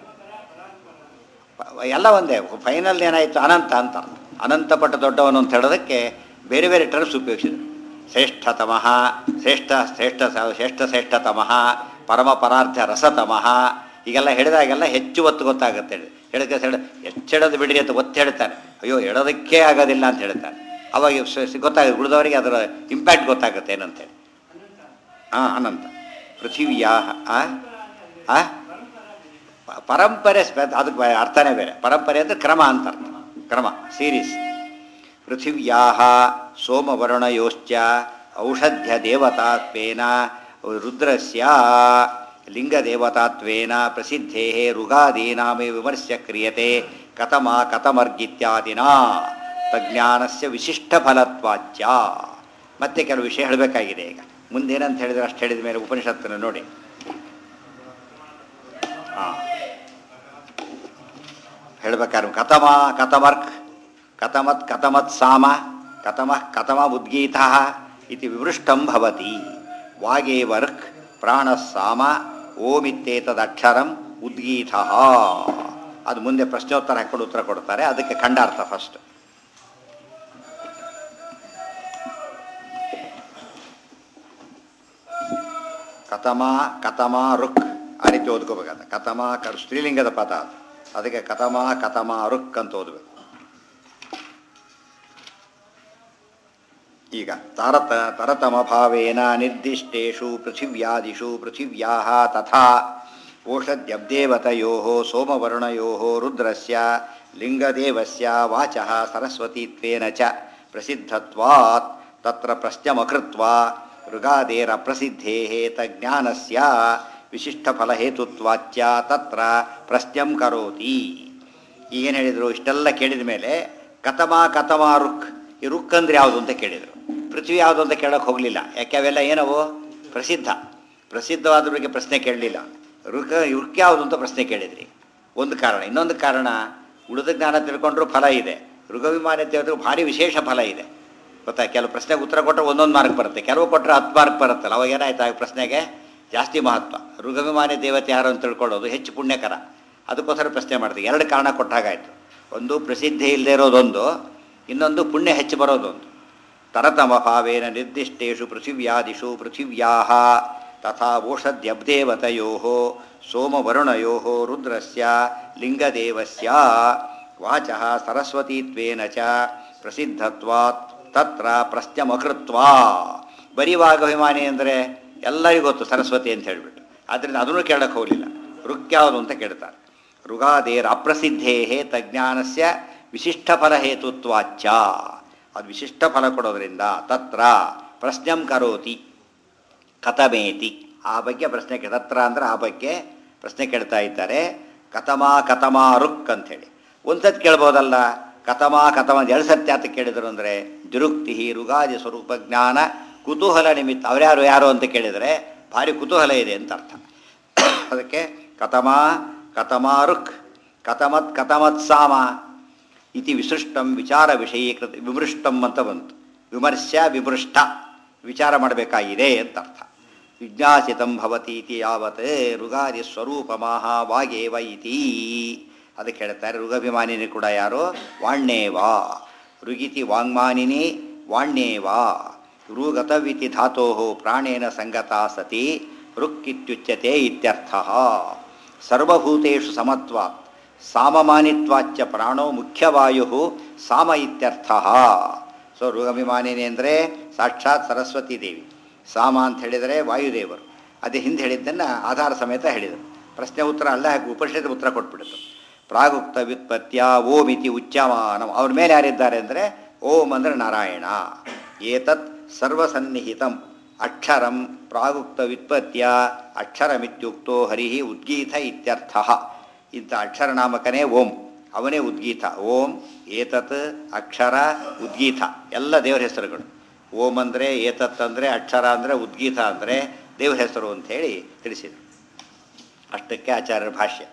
ಪ- ಎಲ್ಲ ಒಂದೇ ಫೈನಲ್ ಏನಾಯಿತು ಅನಂತ ಅಂತ ಅರ್ಥ. ಅನಂತ ಪಟ್ಟ ದೊಡ್ಡವನು ಅಂತ ಹೇಳೋದಕ್ಕೆ ಬೇರೆ ಬೇರೆ ಟರ್ಮ್ಸ್ ಉಪಯೋಗಿಸಿದ್ರು ಶ್ರೇಷ್ಠತಮಃ ಶ್ರೇಷ್ಠ ಶ್ರೇಷ್ಠ ಸ- ಶ್ರೇಷ್ಠ ಶ್ರೇಷ್ಠತಮಃ ಪರಮ ಪರಾರ್ಥ ರಸತಮಃ ಹೀಗೆಲ್ಲ ಹೇಳಿದಾಗೆಲ್ಲ ಹೆಚ್ಚು ಒತ್ತು ಗೊತ್ತಾಗುತ್ತೆ ಹೇಳಕ್ಕೆ ಹೇಳ ಹೆಚ್ಚಿಡೋದು ಬಿಡ್ರಿ ಅಂತ ಒತ್ತು ಹೇಳ್ತಾನೆ ಅಯ್ಯೋ ಹೇಳೋದಕ್ಕೆ ಆಗೋದಿಲ್ಲ ಅಂತ ಹೇಳ್ತಾನೆ ಅವಾಗ ಸ- ಸ- ಗೊತ್ತಾಗುತ್ತೆ ಉಳಿದವರಿಗೆ ಅದರ ಇಂಪ್ಯಾಕ್ಟ್ ಗೊತ್ತಾಗುತ್ತೆ ಏನಂತೇಳಿ ಹಾಂ ಅನಂತ ಪೃಥಿವಿಯಾ ಆ ಆ? ಪ- ಪರಂಪರೆ ಸ್ಪ- ಅದಕ್ಕೆ ಬ- ಅರ್ಥನೇ ಬೇರೆ ಪರಂಪರೆ ಅಂದರೆ ಕ್ರಮ ಅಂತ ಅರ್ಥ ಕ್ರಮ ಸೀರೀಸ್ ಪೃಥಿವ್ಯಾ ಸೋಮವರುಣಯೋಶ್ಚ ಔಷಧ್ಯ ದೇವತಾತ್ವೇನ ರುದ್ರಸ್ಯ ಲಿಂಗದೇವತಾತ್ವೇನ ಪ್ರಸಿದ್ಧೇ ಋಗಾದೀನಾಮೇ ವಿಮರ್ಶ್ಯ ಕ್ರಿಯತೆ ಕಥಮ ಕಥಮರ್ಗಿತ್ಯಾದಿನ ತಜ್ಞಾನಸ್ಯ ವಿಶಿಷ್ಟ ಫಲತ್ವಾಚ್ಯ ಮತ್ತೆ ಕೆಲವು ವಿಷಯ ಹೇಳಬೇಕಾಗಿದೆ ಈಗ ಮುಂದೇನಂತ ಹೇಳಿದ್ರೆ ಅಷ್ಟು ಹೇಳಿದ ಮೇಲೆ ಉಪನಿಷತ್ತನ್ನು ನೋಡಿ ಹಾಂ ಹೇಳ್ಬೇಕಾದ್ರೆ ಕಥಮ ಕಥಮರ್ಕ್ ಕಥಮತ್ ಕಥಮತ್ ಸಾಮ ಕಥಮ ಕಥಮ ಉದ್ಗೀತ ಇತಿ ವಿವೃಷ್ಟಂ ಭವತಿ ವಾಗೇವರ್ಕ್ ಪ್ರಾಣಸ್ಸಾಮ ಓಮಿತ್ತೇತದಕ್ಷರಂ ಉದ್ಗೀತ ಅದು ಮುಂದೆ ಪ್ರಶ್ನೋತ್ತರ ಹಾಕೊಂಡು ಉತ್ತರ ಕೊಡ್ತಾರೆ ಅದಕ್ಕೆ ಖಂಡಾರ್ಥ ಫಸ್ಟ್ ಕಥಮ ಕಥಮ ರುಕ್ ಆ ರೀತಿ ಓದ್ಕೋಬೇಕಾದ ಕಥಮ ಕ ಸ್ತ್ರೀಲಿಂಗದ ಪದ ಅದು ಅದಕ್ಕೆ ಕಥಮ ಕಥಮ ರುಕ್ ಅಂತ ಓದಬೇಕು ಈಗ ತಾರತ ತರತಮಭಾವೇನ ನಿರ್ದಿಷ್ಟೇಷು ಪೃಥಿವ್ಯಾದಿಷು ಪೃಥಿವ್ಯಾ ತಥಾ ಓಷಧ್ಯಬ್ದೇವತಯೋ ಸೋಮವರ್ಣಯೋ ರುದ್ರಸ್ಯ ಲಿಂಗದೇವಸ್ಯ ವಾಚಃ ಸರಸ್ವತೀತ್ವೇನ ಚ ಪ್ರಸಿದ್ಧತ್ವಾತ್ ತತ್ರ ಪ್ರಶ್ನಮಕೃತ್ವಾ ಋಗಾದೇರಪ್ರಸಿದ್ಧೇಃ ತಜ್ಞಾನಸ್ಯ ವಿಶಿಷ್ಟಫಲಹೇತುತ್ವಾಚ್ಯ ತತ್ರ ಪ್ರಶ್ನಂ ಕರೋತಿ ಏನು ಹೇಳಿದರು ಇಷ್ಟೆಲ್ಲ ಕೇಳಿದ ಮೇಲೆ ಕತಮ ಕತಮ ರುಕ್ ಈ ರುಕ್ ಅಂದ್ರೆ ಯಾವುದು ಅಂತ ಕೇಳಿದರು ಪೃಥ್ವಿ ಯಾವುದು ಅಂತ ಕೇಳೋಕೆ ಹೋಗಲಿಲ್ಲ ಯಾಕೆ ಅವೆಲ್ಲ ಏನವು ಪ್ರಸಿದ್ಧ ಪ್ರಸಿದ್ಧವಾದ ಬಗ್ಗೆ ಪ್ರಶ್ನೆ ಕೇಳಲಿಲ್ಲ ರುಕ್ ರುಕ್ ಯಾವುದು ಅಂತ ಪ್ರಶ್ನೆ ಕೇಳಿದ್ರಿ ಒಂದು ಕಾರಣ ಇನ್ನೊಂದು ಕಾರಣ ಉಳಿದ ಜ್ಞಾನ ತಿಳ್ಕೊಂಡ್ರೂ ಫಲ ಇದೆ ಋಗವಿಮಾನ ತಿಳಿದ್ರು ಭಾರಿ ವಿಶೇಷ ಫಲ ಇದೆ ಗೊತ್ತಾ ಕೆಲವು ಪ್ರಶ್ನೆಗೆ ಉತ್ತರ ಕೊಟ್ಟರೆ ಒಂದೊಂದು ಮಾರ್ಕ್ ಬರುತ್ತೆ ಕೆಲವು ಕೊಟ್ಟರೆ ಹತ್ತು ಮಾರ್ಕ್ ಬರುತ್ತಲ್ಲ ಅವಾಗ ಏನಾಯ್ತು ಆ ಪ್ರಶ್ನೆಗೆ ಜಾಸ್ತಿ ಮಹತ್ವ ಋಗವಿಮಾನಿ ದೇವತೆ ಯಾರು ಅಂತ ತಿಳ್ಕೊಳ್ಳೋದು ಹೆಚ್ಚು ಪುಣ್ಯಕರ ಅದಕ್ಕೋಸ್ಕರ ಪ್ರಶ್ನೆ ಮಾಡ್ತೀವಿ ಎರಡು ಕಾರಣ ಕೊಟ್ಟಾಗಾಯ್ತು ಒಂದು ಪ್ರಸಿದ್ಧಿ ಇಲ್ಲದೆ ಇರೋದೊಂದು ಇನ್ನೊಂದು ಪುಣ್ಯ ಹೆಚ್ಚು ಬರೋದೊಂದು ತರತಮ ಭಾವೇನ ನಿರ್ದಿಷ್ಟೇಷು ಪೃಥಿವ್ಯಾದಿಷು ಪೃಥಿವ್ಯಾ ತಥಾ ಓಷಧ್ಯಬ್ದೇವತಯೋ ಸೋಮವರುಣಯೋ ರುದ್ರಸ್ಯ ಲಿಂಗದೇವಸ್ಯ ವಾಚಃ ಸರಸ್ವತೀತ್ವೇನ ಚ ಪ್ರಸಿದ್ಧತ್ವಾತ್ ತತ್ರ ಪ್ರಶ್ನಮಕೃತ್ವಾ ಬರೀ ವಾಗಭಿಮಾನಿ ಅಂದರೆ ಎಲ್ಲರಿಗೂ ಗೊತ್ತು ಸರಸ್ವತಿ ಅಂತ ಹೇಳಿಬಿಟ್ಟು ಆದ್ದರಿಂದ ಅದನ್ನು ಕೇಳಕ್ಕೆ ಹೋಗಲಿಲ್ಲ ಋಕ್ಯಾವುದು ಅಂತ ಕೇಳ್ತಾರೆ ಋಗಾದೇರ ಅಪ್ರಸಿದ್ಧೇ ತಜ್ಞಾನಸ್ಯ ವಿಶಿಷ್ಟ ಫಲ ಹೇತುತ್ವಾಚ್ಚ ಅದು ವಿಶಿಷ್ಟ ಫಲ ಕೊಡೋದ್ರಿಂದ ತತ್ರ ಪ್ರಶ್ನಂ ಕರೋತಿ ಕಥಮೇತಿ ಆ ಬಗ್ಗೆ ಪ್ರಶ್ನೆ ಕೇ ತತ್ರ ಅಂದರೆ ಆ ಬಗ್ಗೆ ಪ್ರಶ್ನೆ ಕೇಳ್ತಾ ಇದ್ದಾರೆ ಕಥಮ ಕಥಮ ರುಕ್ ಅಂಥೇಳಿ ಒಂದ್ಸತಿ ಕೇಳ್ಬೋದಲ್ಲ ಕಥಮ ಕಥಮ ಎರಡು ಸತ್ಯ ಅಂತ ಕೇಳಿದರು ಅಂದರೆ ದುರುಕ್ತಿ ಋಗಾದಿ ಸ್ವರೂಪ ಜ್ಞಾನ ಕುತೂಹಲ ನಿಮಿತ್ತ ಅವ್ರ್ಯಾರು ಯಾರು ಅಂತ ಕೇಳಿದರೆ ಭಾರಿ ಕುತೂಹಲ ಇದೆ ಅಂತ ಅರ್ಥ ಅದಕ್ಕೆ ಕಥಮ ಕಥಮ ರುಕ್ ಕಥಮತ್ ಕಥಮತ್ ಸಾಮ ಇತಿ ವಿಸೃಷ್ಟಂ ವಿಚಾರ ವಿಷಯೀಕೃತ ವಿಮೃಷ್ಟಂ ಅಂತ ಬಂತು ವಿಮರ್ಶ್ಯ ವಿಮೃಷ್ಟ ವಿಚಾರ ಮಾಡಬೇಕಾಗಿದೆ ಅಂತ ಅರ್ಥ ವಿಜ್ಞಾಸಿತಂ ಭವತಿ ಇತಿ ಯಾವತ್ ಋಗಾದಿ ಸ್ವರೂಪ ಮಹಾ ವಾಗೇವ ಇತಿ ಅದಕ್ಕೆ ಹೇಳ್ತಾರೆ ಋಗಭಿಮಾನಿನಿ ಕೂಡ ಯಾರು ವಾಣ್ಯೇವಾ ಋಗಿತಿ ವಾಂಗ್ಮಾನಿನಿ ವಾಣ್ಯೇವಾ ಋಗತವಿತಿ ಧಾತೋ ಪ್ರಾಣೇನ ಸಂಗತಾ ಸತಿ ಋಕ್ ಇತ್ಯುಚ್ಯತೆ ಇತ್ಯರ್ಥ ಸರ್ವಭೂತೇಷು ಸಮತ್ವಾತ್ ಸಾಮಮಾನಿತ್ವಾಚ್ಚ ಪ್ರಾಣೋ ಮುಖ್ಯವಾಯು ಸಾಮ ಇತ್ಯರ್ಥ ಸೊ ಋಗಭಿಮಾನಿನಿ ಅಂದರೆ ಸಾಕ್ಷಾತ್ ಸರಸ್ವತಿ ದೇವಿ ಸಾಮ ಅಂತ ಹೇಳಿದರೆ ವಾಯುದೇವರು ಅದೇ ಹಿಂದೆ ಹೇಳಿದ್ದನ್ನು ಆಧಾರ ಸಮೇತ ಹೇಳಿದರು ಪ್ರಶ್ನೆ ಉತ್ತರ ಅಲ್ಲ ಹಾಕಿ ಉಪನಿಷತ್ ಉತ್ತರ ಕೊಟ್ಬಿಡ್ತು ಪ್ರಾಗುಕ್ತ ವ್ಯುತ್ಪತ್ಯ ಓಂ ಇತಿ ಉಚ್ಯಮಾನಂ ಅವ್ರ ಮೇಲೆ ಯಾರಿದ್ದಾರೆ ಅಂದರೆ ಓಂ ಅಂದರೆ ನಾರಾಯಣ ಏತತ್ ಸರ್ವಸನ್ನಿಹಿತಂ ಅಕ್ಷರಂ ಪ್ರಾಗುಕ್ತ ವ್ಯುತ್ಪತ್ಯ ಅಕ್ಷರಮಿತ್ಯುಕ್ತೋ ಹರಿ ಉದ್ಗೀತ ಇತ್ಯರ್ಥ ಇಂಥ ಅಕ್ಷರನಾಮಕನೇ ಓಂ ಅವನೇ ಉದ್ಗೀತ ಓಂ ಏತತ್ ಅಕ್ಷರ ಉದ್ಗೀತ ಎಲ್ಲ ದೇವರ ಹೆಸರುಗಳು ಓಂ ಅಂದರೆ ಏತತ್ ಅಂದರೆ ಅಕ್ಷರ ಅಂದರೆ ಉದ್ಗೀತ ಅಂದರೆ ದೇವರ ಹೆಸರು ಅಂಥೇಳಿ ತಿಳಿಸಿದರು ಅಷ್ಟಕ್ಕೆ ಆಚಾರ್ಯರ ಭಾಷ್ಯ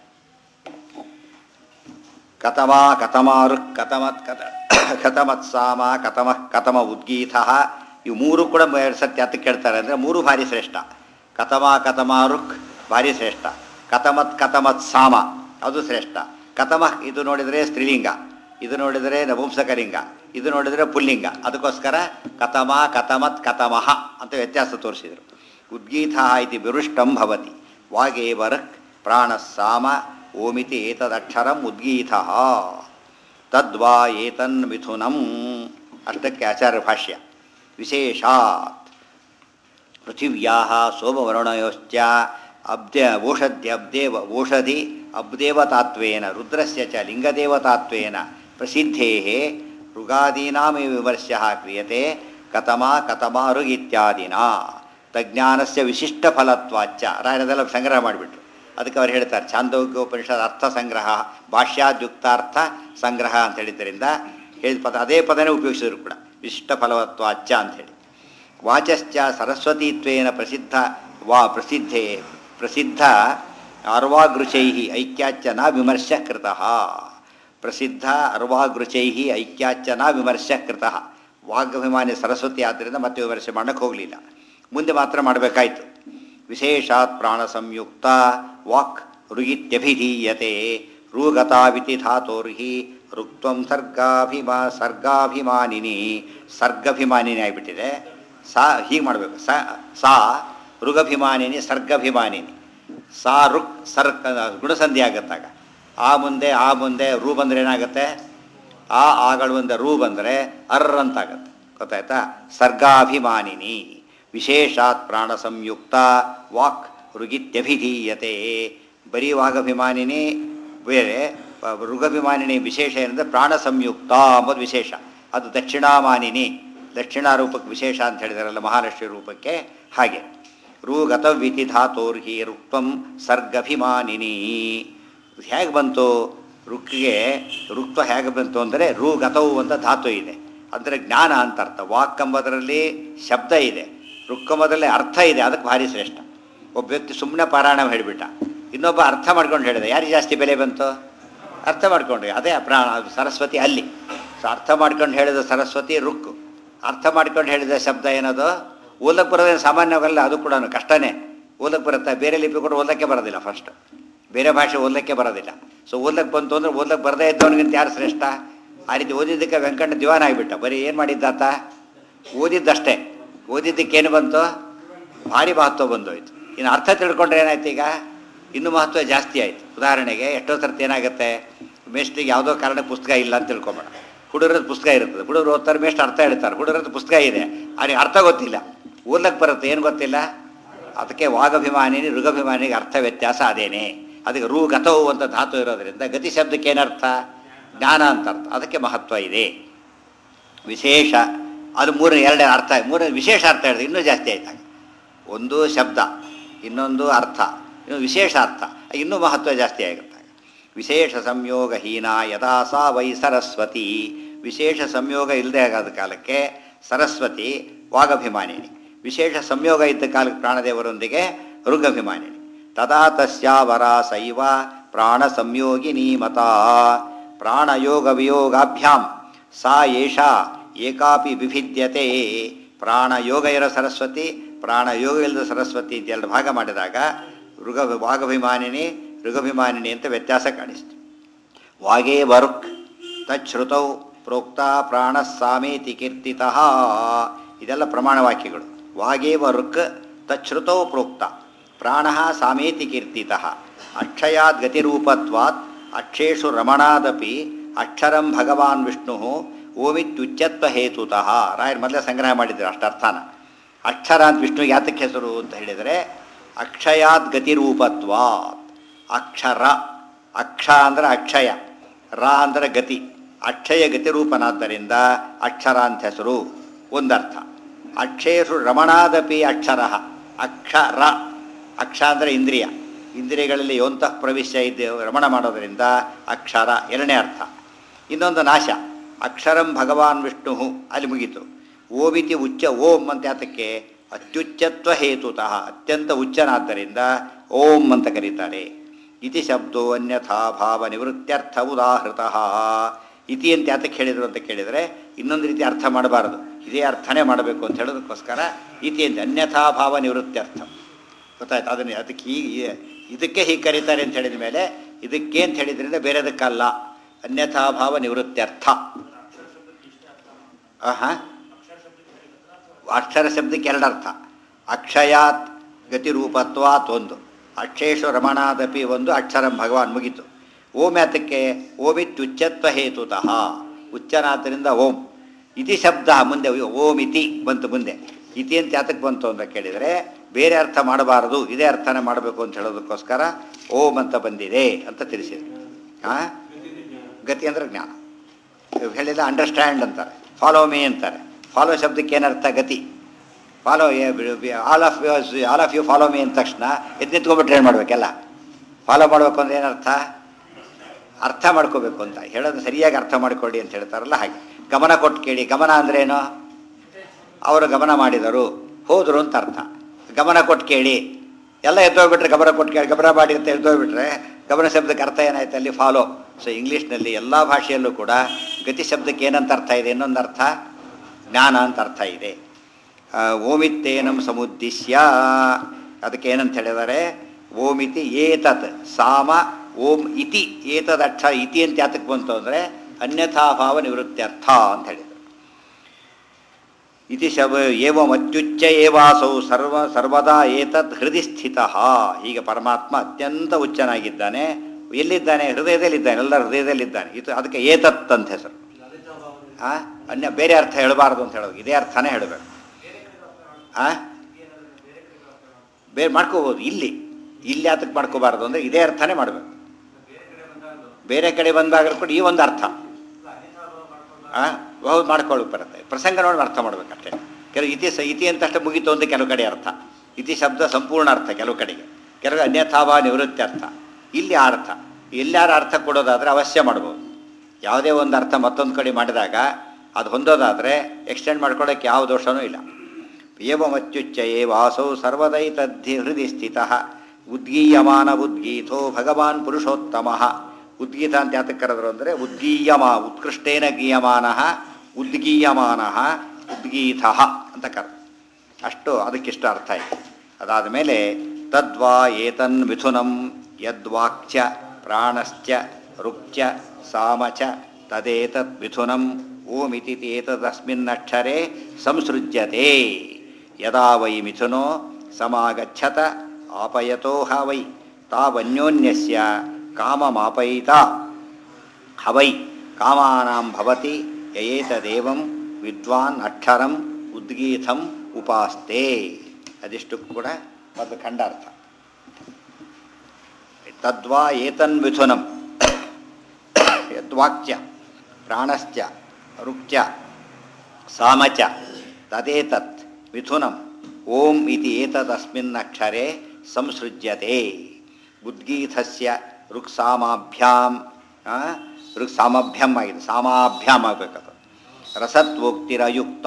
ಕಥಮ ಕಥಮಾರು ಕಥಮತ್ ಕಥ ಕಥಮತ್ ಸಾಮ ಕಥಮ ಕಥಮ ಉದ್ಗೀತ ಇವು ಮೂರು ಕೂಡ ಎರಡು ಸತ್ಯ ಹತ್ತು ಕೇಳ್ತಾರೆ ಅಂದರೆ ಮೂರು ಭಾರಿ ಶ್ರೇಷ್ಠ ಕಥಮ ಕಥಮಾರುಕ್ ಭಾರಿ ಶ್ರೇಷ್ಠ ಕಥಮತ್ ಕಥಮತ್ ಸಾಮ ಅದು ಶ್ರೇಷ್ಠ ಕಥಮ ಇದು ನೋಡಿದರೆ ಸ್ತ್ರೀಲಿಂಗ ಇದು ನೋಡಿದರೆ ನಪುಂಸಕಲಿಂಗ ಇದು ನೋಡಿದರೆ ಪುಲ್ಲಿಂಗ ಅದಕ್ಕೋಸ್ಕರ ಕಥಮ ಕಥಮತ್ ಕಥಮಃ ಅಂತ ವ್ಯತ್ಯಾಸ ತೋರಿಸಿದರು ಉದ್ಗೀತ ಇತಿ ವಿರುಷ್ಟಂ ಭವತಿ ವಾಗೇವ ಋಕ್ ಪ್ರಾಣಸ್ಸಾಮ ಓಮಿತಿ ಏತದಕ್ಷರಂ ಉದ್ಗೀತ ತದ್ವಾ ಏತನ್ ಮಿಥುನಂ ಅಷ್ಟಕ್ಕೆ ಆಚಾರ್ಯ ಭಾಷ್ಯ ವಿಶೇಷಾತ್ ಪೃಥಿವ್ಯಾ ಸೋಮವರುಣಯೋಶ್ಚ ಅಬ್ದ ಓಷಧ್ಯಬ್ದೇವ ಓಷಧಿ ಅಬ್ದೇವತಾತ್ವೇನ ರುದ್ರಸ್ಯ ಚ ಲಿಂಗದೇವತಾತ್ವೇನ ಪ್ರಸಿದ್ಧೇ ಋಗಾದೀನಾಮೇ ವಿಮರ್ಶ್ಯ ಕ್ರಿಯತೆ ಕಥಮ ಕಥಮ ಋಗ್ ಇತ್ಯಾದಿನ ತಜ್ಞಾನಸ್ಯ ವಿಶಿಷ್ಟ ಫಲತ್ವಾಚ್ಚ ರಾಯರದೆಲ್ಲ ಸಂಗ್ರಹ ಮಾಡಿಬಿಟ್ರು ಅದಕ್ಕೆ ಅವ್ರು ಹೇಳ್ತಾರೆ ಛಾಂದೋಗ್ಯೋಪನಿಷತ್ ಅರ್ಥ ಸಂಗ್ರಹ ಭಾಷ್ಯಾದ್ಯುಕ್ತಾರ್ಥ ಸಂಗ್ರಹ ಅಂತ ಹೇಳಿದ್ದರಿಂದ ಹೇಳಿದ ಪದ ಅದೇ ಪದನೇ ಉಪಯೋಗಿಸಿದ್ರು ಕೂಡ ವಿಶಿಷ್ಟ ಫಲವತ್ವಾಚ್ಚ ಅಂಥೇಳಿ ವಾಚಶ್ಚ ಸರಸ್ವತೀತ್ವೇನ ಪ್ರಸಿದ್ಧ ವಾ ಪ್ರಸಿದ್ಧೇ ಪ್ರಸಿದ್ಧ ಅರ್ವಾಗೃಚೈ ಐಕ್ಯಾಚ್ಚ ನ ವಿಮರ್ಶ ಕೃತಃ ಪ್ರಸಿದ್ಧ ಅರ್ವಾಗೃಚೈ ಐಕ್ಯಾಚ್ಚ ನ ವಿಮರ್ಶ ಕೃತಃ ವಾಗ್ಭಿಮಾನಿ ಸರಸ್ವತಿ ಆದ್ದರಿಂದ ಮತ್ತೆ ವಿಮರ್ಶೆ ಮಾಡೋಕ್ಕೆ ಹೋಗಲಿಲ್ಲ ಮುಂದೆ ಮಾತ್ರ ಮಾಡಬೇಕಾಯಿತು ವಿಶೇಷಾತ್ ಪ್ರಾಣ ಸಂಯುಕ್ತ ವಾಕ್ ಋಗಿತ್ಯಭಿಧೀಯತೆ ಋಗತಾವಿತಿ ಧಾತೋರ್ಹಿ ಋಕ್ತ್ವಂ ಸರ್ಗಾಭಿಮಾ ಸರ್ಗಾಭಿಮಾನಿನಿ ಸರ್ಗಭಿಮಾನಿನಿ ಆಗಿಬಿಟ್ಟಿದೆ ಸಾ ಹೀಗೆ ಮಾಡಬೇಕು ಸ ಸಾ ಋಗಭಿಮಾನಿನಿ ಸರ್ಗಭಿಮಾನಿನಿ ಸಾ ರುಕ್ ಸರ್ ಗುಣಸಂಧಿ ಆಗತ್ತಾಗ ಆ ಮುಂದೆ ಆ ಮುಂದೆ ರೂ ಬಂದರೆ ಏನಾಗುತ್ತೆ ಆ ಆಗಳು ಮುಂದೆ ರೂ ಬಂದರೆ ಅರ್ರ ಅಂತಾಗತ್ತೆ ಗೊತ್ತಾಯ್ತಾ ಸರ್ಗಾಭಿಮಾನಿನಿ ವಿಶೇಷಾತ್ ಪ್ರಾಣ ಸಂಯುಕ್ತ ವಾಕ್ ಋಗಿತ್ಯಭಿಧೀಯತೆ ಬರೀ ವಾಗಭಿಮಾನಿನಿ ಬೇರೆ ವ- ಋಗಭಿಮಾನಿನಿ ವಿಶೇಷ ಏನಂದರೆ ಪ್ರಾಣ ಸಂಯುಕ್ತ ಅಂಬುದು ವಿಶೇಷ ಅದು ದಕ್ಷಿಣಾಮಾನಿನಿ ದಕ್ಷಿಣ ರೂಪಕ್ಕೆ ವಿಶೇಷ ಅಂತ ಹೇಳಿದಾರಲ್ಲ ಮಹಾಲಕ್ಷ್ಮಿ ರೂಪಕ್ಕೆ ಹಾಗೆ ಋಗತವಿತಿ ಧಾತೋರ್ಹಿ ರುಕ್ತಂ ಸರ್ಗಭಿಮಾನಿನಿ ಹೇಗೆ ಬಂತು ರುಕ್ಗೆ ರುಕ್ತ ಹೇಗೆ ಬಂತು ಅಂದರೆ ರು ಗತವು ಅಂತ ಧಾತು ಇದೆ ಅಂದರೆ ಜ್ಞಾನ ಅಂತ ಅರ್ಥ ವಾಕ್ ಎಂಬುದರಲ್ಲಿ ಶಬ್ದ ಇದೆ ರುಕ್ಕಂಬದಲ್ಲಿ ಅರ್ಥ ಇದೆ ಅದಕ್ಕೆ ಭಾರಿ ಶ್ರೇಷ್ಠ ಒಬ್ಬ ವ್ಯಕ್ತಿ ಸುಮ್ಮನೆ ಪಾರಾಯಣ ಹೇಳಿಬಿಟ್ಟ ಇನ್ನೊಬ್ಬ ಅರ್ಥ ಮಾಡ್ಕೊಂಡು ಹೇಳಿದ ಯಾರಿಗೆ ಜಾಸ್ತಿ ಬೆಲೆ ಬಂತು ಅರ್ಥ ಮಾಡ್ಕೊಂಡ್ರಿ ಅದೇ ಪ್ರಾಣ ಅದು ಸರಸ್ವತಿ ಅಲ್ಲಿ ಸೊ ಅರ್ಥ ಮಾಡ್ಕೊಂಡು ಹೇಳಿದ ಸರಸ್ವತಿ ರುಕ್ಕು ಅರ್ಥ ಮಾಡ್ಕೊಂಡು ಹೇಳಿದ ಶಬ್ದ ಏನದು ಓದಕ್ಕೆ ಬರೋದೇನು ಸಾಮಾನ್ಯವಲ್ಲ ಅದು ಕೂಡ ಕಷ್ಟನೇ ಓದಕ್ಕೆ ಬರುತ್ತೆ ಬೇರೆ ಲಿಪಿ ಕೂಡ ಓದಕ್ಕೆ ಬರೋದಿಲ್ಲ ಫಸ್ಟ್ ಬೇರೆ ಭಾಷೆ ಓದಲಿಕ್ಕೆ ಬರೋದಿಲ್ಲ ಸೊ ಓದಕ್ಕೆ ಬಂತು ಅಂದ್ರೆ ಓದಕ್ಕೆ ಬರದೇ ಇದ್ದವನಿಗಿಂತ ಯಾರು ಶ್ರೇಷ್ಠ ಆ ರೀತಿ ಓದಿದ್ದಕ್ಕೆ ವೆಂಕಣ್ಣ ದಿವಾನ ಆಗಿಬಿಟ್ಟ ಬರೀ ಏನು ಮಾಡಿದ್ದಾತ ಓದಿದ್ದಷ್ಟೇ ಓದಿದ್ದಕ್ಕೇನು ಬಂತು ಭಾರಿ ಮಹತ್ವ ಬಂದೋಯ್ತು ಇನ್ನು ಅರ್ಥ ತಿಳ್ಕೊಂಡ್ರೆ ಏನಾಯ್ತು ಈಗ ಇನ್ನೂ ಮಹತ್ವ ಜಾಸ್ತಿ ಆಯಿತು ಉದಾಹರಣೆಗೆ ಎಷ್ಟೋ ಸರ್ತಿ ಏನಾಗುತ್ತೆ ಮೇಸ್ಟ್ರಿಗೆ ಯಾವುದೋ ಕಾರಣಕ್ಕೆ ಪುಸ್ತಕ ಇಲ್ಲ ಅಂತ ತಿಳ್ಕೊಬೇಡ ಹುಡುಗರದ ಪುಸ್ತಕ ಇರ್ತದೆ ಹುಡುಗರು ಓದ್ತಾರೆ ಮೇಸ್ಟ್ ಅರ್ಥ ಹೇಳ್ತಾರೆ ಹುಡುಗರದ ಪುಸ್ತಕ ಇದೆ ಅವ್ರಿಗೆ ಅರ್ಥ ಗೊತ್ತಿಲ್ಲ ಓದ್ಲಕ್ಕೆ ಬರುತ್ತೆ ಏನು ಗೊತ್ತಿಲ್ಲ ಅದಕ್ಕೆ ವಾಗಭಿಮಾನಿನಿ ಋಗಭಿಮಾನಿಗೆ ಅರ್ಥ ವ್ಯತ್ಯಾಸ ಅದೇನೆ ಅದಕ್ಕೆ ರು ಗತವು ಅಂತ ಧಾತು ಇರೋದ್ರಿಂದ ಗತಿ ಶಬ್ದಕ್ಕೆ ಏನರ್ಥ ಜ್ಞಾನ ಅಂತ ಅರ್ಥ ಅದಕ್ಕೆ ಮಹತ್ವ ಇದೆ ವಿಶೇಷ ಅದು ಮೂರನೇ ಎರಡನೇ ಅರ್ಥ ಮೂರನೇ ವಿಶೇಷ ಅರ್ಥ ಹೇಳಿದ್ರೆ ಇನ್ನೂ ಜಾಸ್ತಿ ಆಯ್ತಾಗ ಒಂದು ಶಬ್ದ ಇನ್ನೊಂದು ಅರ್ಥ ಇನ್ನೊಂದು ವಿಶೇಷ ಅರ್ಥ ಇನ್ನೂ ಮಹತ್ವ ಜಾಸ್ತಿ ಆಗುತ್ತೆ ವಿಶೇಷ ಸಂಯೋಗಹೀನ ಯಥಾ ಸಾ ವೈ ಸರಸ್ವತಿ ವಿಶೇಷ ಸಂಯೋಗ ಇಲ್ಲದೆ ಆಗಾದ ಕಾಲಕ್ಕೆ ಸರಸ್ವತಿ ವಾಗಭಿಮಾನಿನಿ ವಿಶೇಷ ಸಂಯೋಗ ಇದ್ದ ಕಾಲಕ್ಕೆ ಪ್ರಾಣದೇವರೊಂದಿಗೆ ಋಗಭಿಮಾನಿನಿ ತದಾ ತಸ್ಯಾವರ ಸೈವ ಪ್ರಾಣ ಸಂಯೋಗಿನಿ ಮತ ಪ್ರಾಣಯೋಗ ವಿಯೋಗಾಭ್ಯಾಂ ಸಾ ಏಷಾ ಏಕಾಪಿ ವಿಭಿದ್ಯತೆ ಪ್ರಾಣಯೋಗ ಇರೋ ಸರಸ್ವತಿ ಪ್ರಾಣಯೋಗ ಇಲ್ಲದ ಸರಸ್ವತಿ ಅಂತ ಎರಡು ಭಾಗ ಮಾಡಿದಾಗ ಋಗ ವಾಗಭಿಮಾನಿನಿ ಋಗಭಿಮಾನಿನಿ ಅಂತ ವ್ಯತ್ಯಾಸ ಕಾಣಿಸ್ತು ವಾಗೇ ವರುಕ್ ತಚ್ಛ್ರುತೌ ಪ್ರೋಕ್ತ ಪ್ರಾಣ ಸಾಮೇತಿ ಕೀರ್ತಿತಃ ಇದೆಲ್ಲ ಪ್ರಮಾಣ ವಾಕ್ಯಗಳು ವಾಗೇವ ಋಕ್ ತಚ್ಛ್ರುತೌ ಪ್ರೋಕ್ತ ಪ್ರಾಣ ಸಾಮೇತಿ ಕೀರ್ತಿತಃ ಅಕ್ಷಯಾದ್ ಗತಿರೂಪತ್ವಾತ್ ಅಕ್ಷೇಷು ರಮಣಾದಪಿ ಅಕ್ಷರಂ ಭಗವಾನ್ ವಿಷ್ಣು ಓಮಿತ್ಯುಚ್ಯತ್ವ ಹೇತುತಃ ರಾಯರ್ ಮೊದಲೇ ಸಂಗ್ರಹ ಮಾಡಿದ್ದಾರೆ ಅಷ್ಟರ್ಥನ ಅಕ್ಷರ ಅಂತ ವಿಷ್ಣು ಯಾತಕ್ಕೆ ಹೆಸರು ಅಂತ ಹೇಳಿದರೆ ಅಕ್ಷಯಾದ್ ಗತಿರೂಪತ್ವಾತ್ ಅಕ್ಷರ ಅಕ್ಷ ಅಂದರೆ ಅಕ್ಷಯ ರ ಅಂದರೆ ಗತಿ ಅಕ್ಷಯ ಗತಿರೂಪನಾದ್ದರಿಂದ ಅಕ್ಷರ ಅಂತ ಹೆಸರು ಒಂದರ್ಥ ಅಕ್ಷಯಸು ರಮಣಾದಪಿ ಅಕ್ಷರ ಅಕ್ಷರ ಅಕ್ಷ ಅಂದರೆ ಇಂದ್ರಿಯ ಇಂದ್ರಿಯಗಳಲ್ಲಿ ಯೋಂತಃ ಪ್ರವೇಶ ಇದ್ದ ರಮಣ ಮಾಡೋದರಿಂದ ಅಕ್ಷರ ಎರಡನೇ ಅರ್ಥ ಇನ್ನೊಂದು ನಾಶ ಅಕ್ಷರಂ ಭಗವಾನ್ ವಿಷ್ಣು ಅಲ್ಲಿ ಮುಗೀತು ಓಮಿತಿ ಉಚ್ಚ ಓಂ ಅಂತ ಯಾತಕ್ಕೆ ಅತ್ಯುಚ್ಚತ್ವ ಹೇತುತಃ ಅತ್ಯಂತ ಉಚ್ಚನಾದ್ದರಿಂದ ಓಂ ಅಂತ ಕರೀತಾರೆ ಇತಿ ಶಬ್ದೋ ಅನ್ಯಥಾ ಭಾವ ನಿವೃತ್ತ್ಯರ್ಥ ಉದಾಹೃತ ಇತಿ ಅಂತ ಯಾತಕ್ಕೆ ಹೇಳಿದರು ಅಂತ ಕೇಳಿದರೆ ಇನ್ನೊಂದು ರೀತಿ ಅರ್ಥ ಮಾಡಬಾರದು ಇದೇ ಅರ್ಥನೇ ಮಾಡಬೇಕು ಅಂತ ಹೇಳೋದಕ್ಕೋಸ್ಕರ ಇತಿ ಅಂತ ಅನ್ಯಥಾ ಭಾವ ನಿವೃತ್ತ್ಯರ್ಥ ಗೊತ್ತಾಯ್ತು ಅದನ್ನು ಅದಕ್ಕೆ ಹೀಗೆ ಇದಕ್ಕೆ ಹೀಗೆ ಕರೀತಾರೆ ಅಂತ ಹೇಳಿದ ಮೇಲೆ ಇದಕ್ಕೆ ಅಂತ ಹೇಳಿದ್ರಿಂದ ಬೇರೆದಕ್ಕಲ್ಲ ಅನ್ಯಥಾ ಭಾವ ನಿವೃತ್ತ್ಯರ್ಥ ಆಹಾ ಅಕ್ಷರ ಶಬ್ದಕ್ಕೆ ಎರಡು ಅರ್ಥ ಅಕ್ಷಯಾತ್ ಗತಿರೂಪತ್ವಾತ್ ಒಂದು ಅಕ್ಷೇಶು ರಮಣಾದಪಿ ಒಂದು ಅಕ್ಷರಂ ಭಗವಾನ್ ಮುಗಿತು ಓಂ ಯಾತಕ್ಕೆ ಓಮಿತ್ಯುಚ್ಚತ್ವ ಹೇತುತಃ ಉಚ್ಚನಾದ್ದರಿಂದ ಓಂ ಇತಿ ಶಬ್ದ ಮುಂದೆ ಓಂ ಇತಿ ಬಂತು ಮುಂದೆ ಇತಿ ಅಂತ ಯಾತಕ್ಕೆ ಬಂತು ಅಂತ ಕೇಳಿದರೆ ಬೇರೆ ಅರ್ಥ ಮಾಡಬಾರದು ಇದೇ ಅರ್ಥನೇ ಮಾಡಬೇಕು ಅಂತ ಹೇಳೋದಕ್ಕೋಸ್ಕರ ಓಂ ಅಂತ ಬಂದಿದೆ ಅಂತ ತಿಳಿಸಿದ್ರು ಹಾಂ ಗತಿ ಅಂದರೆ ಜ್ಞಾನ ಹೇಳಿದ ಅಂಡರ್ಸ್ಟ್ಯಾಂಡ್ ಅಂತಾರೆ ಫಾಲೋ ಮೀ ಅಂತಾರೆ ಫಾಲೋ ಶಬ್ದಕ್ಕೆ ಏನರ್ಥ ಗತಿ follow all of all of you follow me ಅಂದ ತಕ್ಷಣ ಎದ್ದು ನಿಂತ್ಕೊಂಡ್ಬಿಟ್ರೆ ಏನು ಮಾಡಬೇಕೆಲ್ಲ ಫಾಲೋ ಮಾಡಬೇಕು ಅಂದ್ರೆ ಏನರ್ಥ ಅರ್ಥ ಮಾಡ್ಕೋಬೇಕು ಅಂತ ಹೇಳೋದು ಸರಿಯಾಗಿ ಅರ್ಥ ಮಾಡ್ಕೊಳ್ಳಿ ಅಂತ ಹೇಳ್ತಾರಲ್ಲ ಹಾಗೆ ಗಮನ ಕೊಟ್ಟು ಕೇಳಿ ಗಮನ ಅಂದ್ರೇನು ಅವರು ಗಮನ ಮಾಡಿದರು ಹೋದರು ಅಂತ ಅರ್ಥ ಗಮನ ಕೊಟ್ಟು ಕೇಳಿ ಎಲ್ಲ ಎದ್ದೋಗ್ಬಿಟ್ರೆ ಗಮನ ಕೊಟ್ಟು ಕೇಳಿ ಗಮನ ಮಾಡಿ ಅಂತ ಎದ್ದೋಗ್ಬಿಟ್ರೆ ಗಮನ ಶಬ್ದಕ್ಕೆ ಅರ್ಥ ಏನಾಯ್ತು ಅಲ್ಲಿ ಫಾಲೋ ಸೊ ಇಂಗ್ಲೀಷ್ನಲ್ಲಿ ಎಲ್ಲ ಭಾಷೆಯಲ್ಲೂ ಕೂಡ ಗತಿ ಶಬ್ದಕ್ಕೆ ಏನಂತ ಅರ್ಥ ಇದೆ ಇನ್ನೊಂದು ಅರ್ಥ ಜ್ಞಾನ ಅಂತ ಅರ್ಥ ಇದೆ ಆ, ಓಮಿತ್ತೇನಂ ಸಮುದ್ದೇಶ್ಯ ಅದಕ್ಕೆ ಏನಂತ ಹೇಳಿದ್ದಾರೆ ಓಮಿತಿ ಏತತ್ ಸಾಮ ಓಂ ಇತಿ ಏತದ್ ಅಕ್ಷರ ಇತಿ ಅಂತ ಯಾತಕ್ಕೆ ಬಂತು ಅಂದರೆ ಅನ್ಯಥಾಭಾವ ನಿವೃತ್ತ್ಯರ್ಥ ಅಂತ ಹೇಳಿದರು ಇತಿ ಶವ ಏವಂ ಅತ್ಯುಚ್ಚ ಏವಾಸೌ ಸರ್ವ ಸರ್ವದಾ ಏತತ್ ಹೃದಯ ಸ್ಥಿತ ಹೀಗೆ ಪರಮಾತ್ಮ ಅತ್ಯಂತ ಉಚ್ಚನಾಗಿದ್ದಾನೆ ಎಲ್ಲಿದ್ದಾನೆ ಹೃದಯದಲ್ಲಿದ್ದಾನೆ ಎಲ್ಲ ಹೃದಯದಲ್ಲಿದ್ದಾನೆ ಇದು ಅದಕ್ಕೆ ಏತತ್ ಅಂತ ಹೆಸರು ಆ ಅನ್ಯ ಬೇರೆ ಅರ್ಥ ಹೇಳಬಾರ್ದು ಅಂತ ಹೇಳೋದು ಇದೇ ಅರ್ಥನೇ ಹೇಳಬೇಕು ಆ ಬೇರೆ ಮಾಡ್ಕೋಬೋದು ಇಲ್ಲಿ ಇಲ್ಲಿ ಅದಕ್ಕೆ ಮಾಡ್ಕೋಬಾರ್ದು ಅಂದರೆ ಇದೇ ಅರ್ಥನೇ ಮಾಡಬೇಕು ಬೇರೆ ಕಡೆ ಬಂದಾಗ ಕೂಡ ಈ ಒಂದು ಅರ್ಥ ಆ ಹೌದು ಮಾಡ್ಕೊಳ್ಳೋಕೆ ಬರುತ್ತೆ ಪ್ರಸಂಗ ನೋಡಿ ಅರ್ಥ ಮಾಡ್ಬೇಕಷ್ಟೇ ಕೆಲವು ಇತಿ ಸ ಇತಿ ಅಂತ ಅಷ್ಟೇ ಮುಗೀತು ಅಂತ ಕೆಲವು ಕಡೆ ಅರ್ಥ ಇತಿ ಶಬ್ದ ಸಂಪೂರ್ಣ ಅರ್ಥ ಕೆಲವು ಕಡೆಗೆ ಕೆಲವು ಅನ್ಯಥಾಭಾವ ನಿವೃತ್ತಿ ಅರ್ಥ ಇಲ್ಲಿ ಆ ಅರ್ಥ ಎಲ್ಲಾರ ಅರ್ಥ ಕೊಡೋದಾದರೆ ಅವಶ್ಯ ಮಾಡ್ಬೋದು ಯಾವುದೇ ಒಂದು ಅರ್ಥ ಮತ್ತೊಂದು ಕಡೆ ಮಾಡಿದಾಗ ಅದು ಹೊಂದೋದಾದರೆ ಎಕ್ಸ್ಟೆಂಡ್ ಮಾಡ್ಕೊಳ್ಳೋಕ್ಕೆ ಯಾವ ದೋಷನೂ ಇಲ್ಲ ಏವಮತ್ಯುಚ್ಚಯೇ ವಾಸೌ ಸರ್ವದೈ ತದ್ಧಿ ಹೃದಯ ಸ್ಥಿತ ಉದ್ಗೀಯಮಾನ ಉದ್ಗೀತೋ ಭಗವಾನ್ ಪುರುಷೋತ್ತಮ ಉದ್ಗೀತ ಅಂತ ಯಾತಕ್ಕೆ ಕರೆದ್ರು ಅಂದರೆ ಉದ್ಗೀಯಮ ಉತ್ಕೃಷ್ಟೇನ ಗೀಯಮಾನ ಉದ್ಗೀಯಮಾನ ಉದ್ಗೀತ ಅಂತ ಕರೆದು ಅಷ್ಟು ಅದಕ್ಕಿಷ್ಟು ಅರ್ಥ ಆಯಿತು ಅದಾದ ಮೇಲೆ ತದ್ವಾ ಏತನ್ ಮಿಥುನಂ ಯದ್ವಾಕ್ಚ ಪ್ರಾಣಶ್ಚ ರುಕ್ಚ ಸಾಮಚ ತದೇತತ್ ಮಿಥುನಂ ಓಮಿತಿ ಏತದಸ್ಮಿನ್ನಕ್ಷರೆ ಸಂಸೃಜ್ಯತೆ ಯದಾ ವೈ ಮಿಥುನೋ ಸಮಾಗಚ್ಚತ ಆಪಯತೋ ಹ ವೈ ತಾವನ್ಯೋನ್ಯಸ್ಯ ಕಾಮಮಾಪಯಿತ ಹವೈ ಕಾಮಾನಾಂ ಭವತಿ ಯಯೇತದೇವಂ ವಿದ್ವಾನ್ ಅಕ್ಷರಂ ಉದ್ಗೀತಂ ಉಪಾಸ್ತೆ ಅದಿಷ್ಟು ಕೂಡ ಒಂದು ಖಂಡಾರ್ಥ ತದ್ವಾ ಏತನ್ ಮಿಥುನಂ ಯದ್ವಾಕ್ಯ ಪ್ರಾಣಶ್ಚ ರುಕ್ಚ ಸಾಮಚ ತದೇತತ್ ಮಿಥುನಂ ಓಂ ಇತಿ ಏತದಸ್ಮಿನ್ ಅಕ್ಷರೆ ಸಂಸೃಜ್ಯತೆ ಉದ್ಗೀತಸ್ಯ ಋಕ್ಸಾಮಾಭ್ಯಾಂ ಆ, ಋಕ್ಸಾಮಾಭ್ಯಾಂ ಆಗಿದೆ ಸಾಮಾಭ್ಯಾಂ ಆಗಬೇಕದು ರಸತ್ವೋಕ್ತಿರಯುಕ್ತ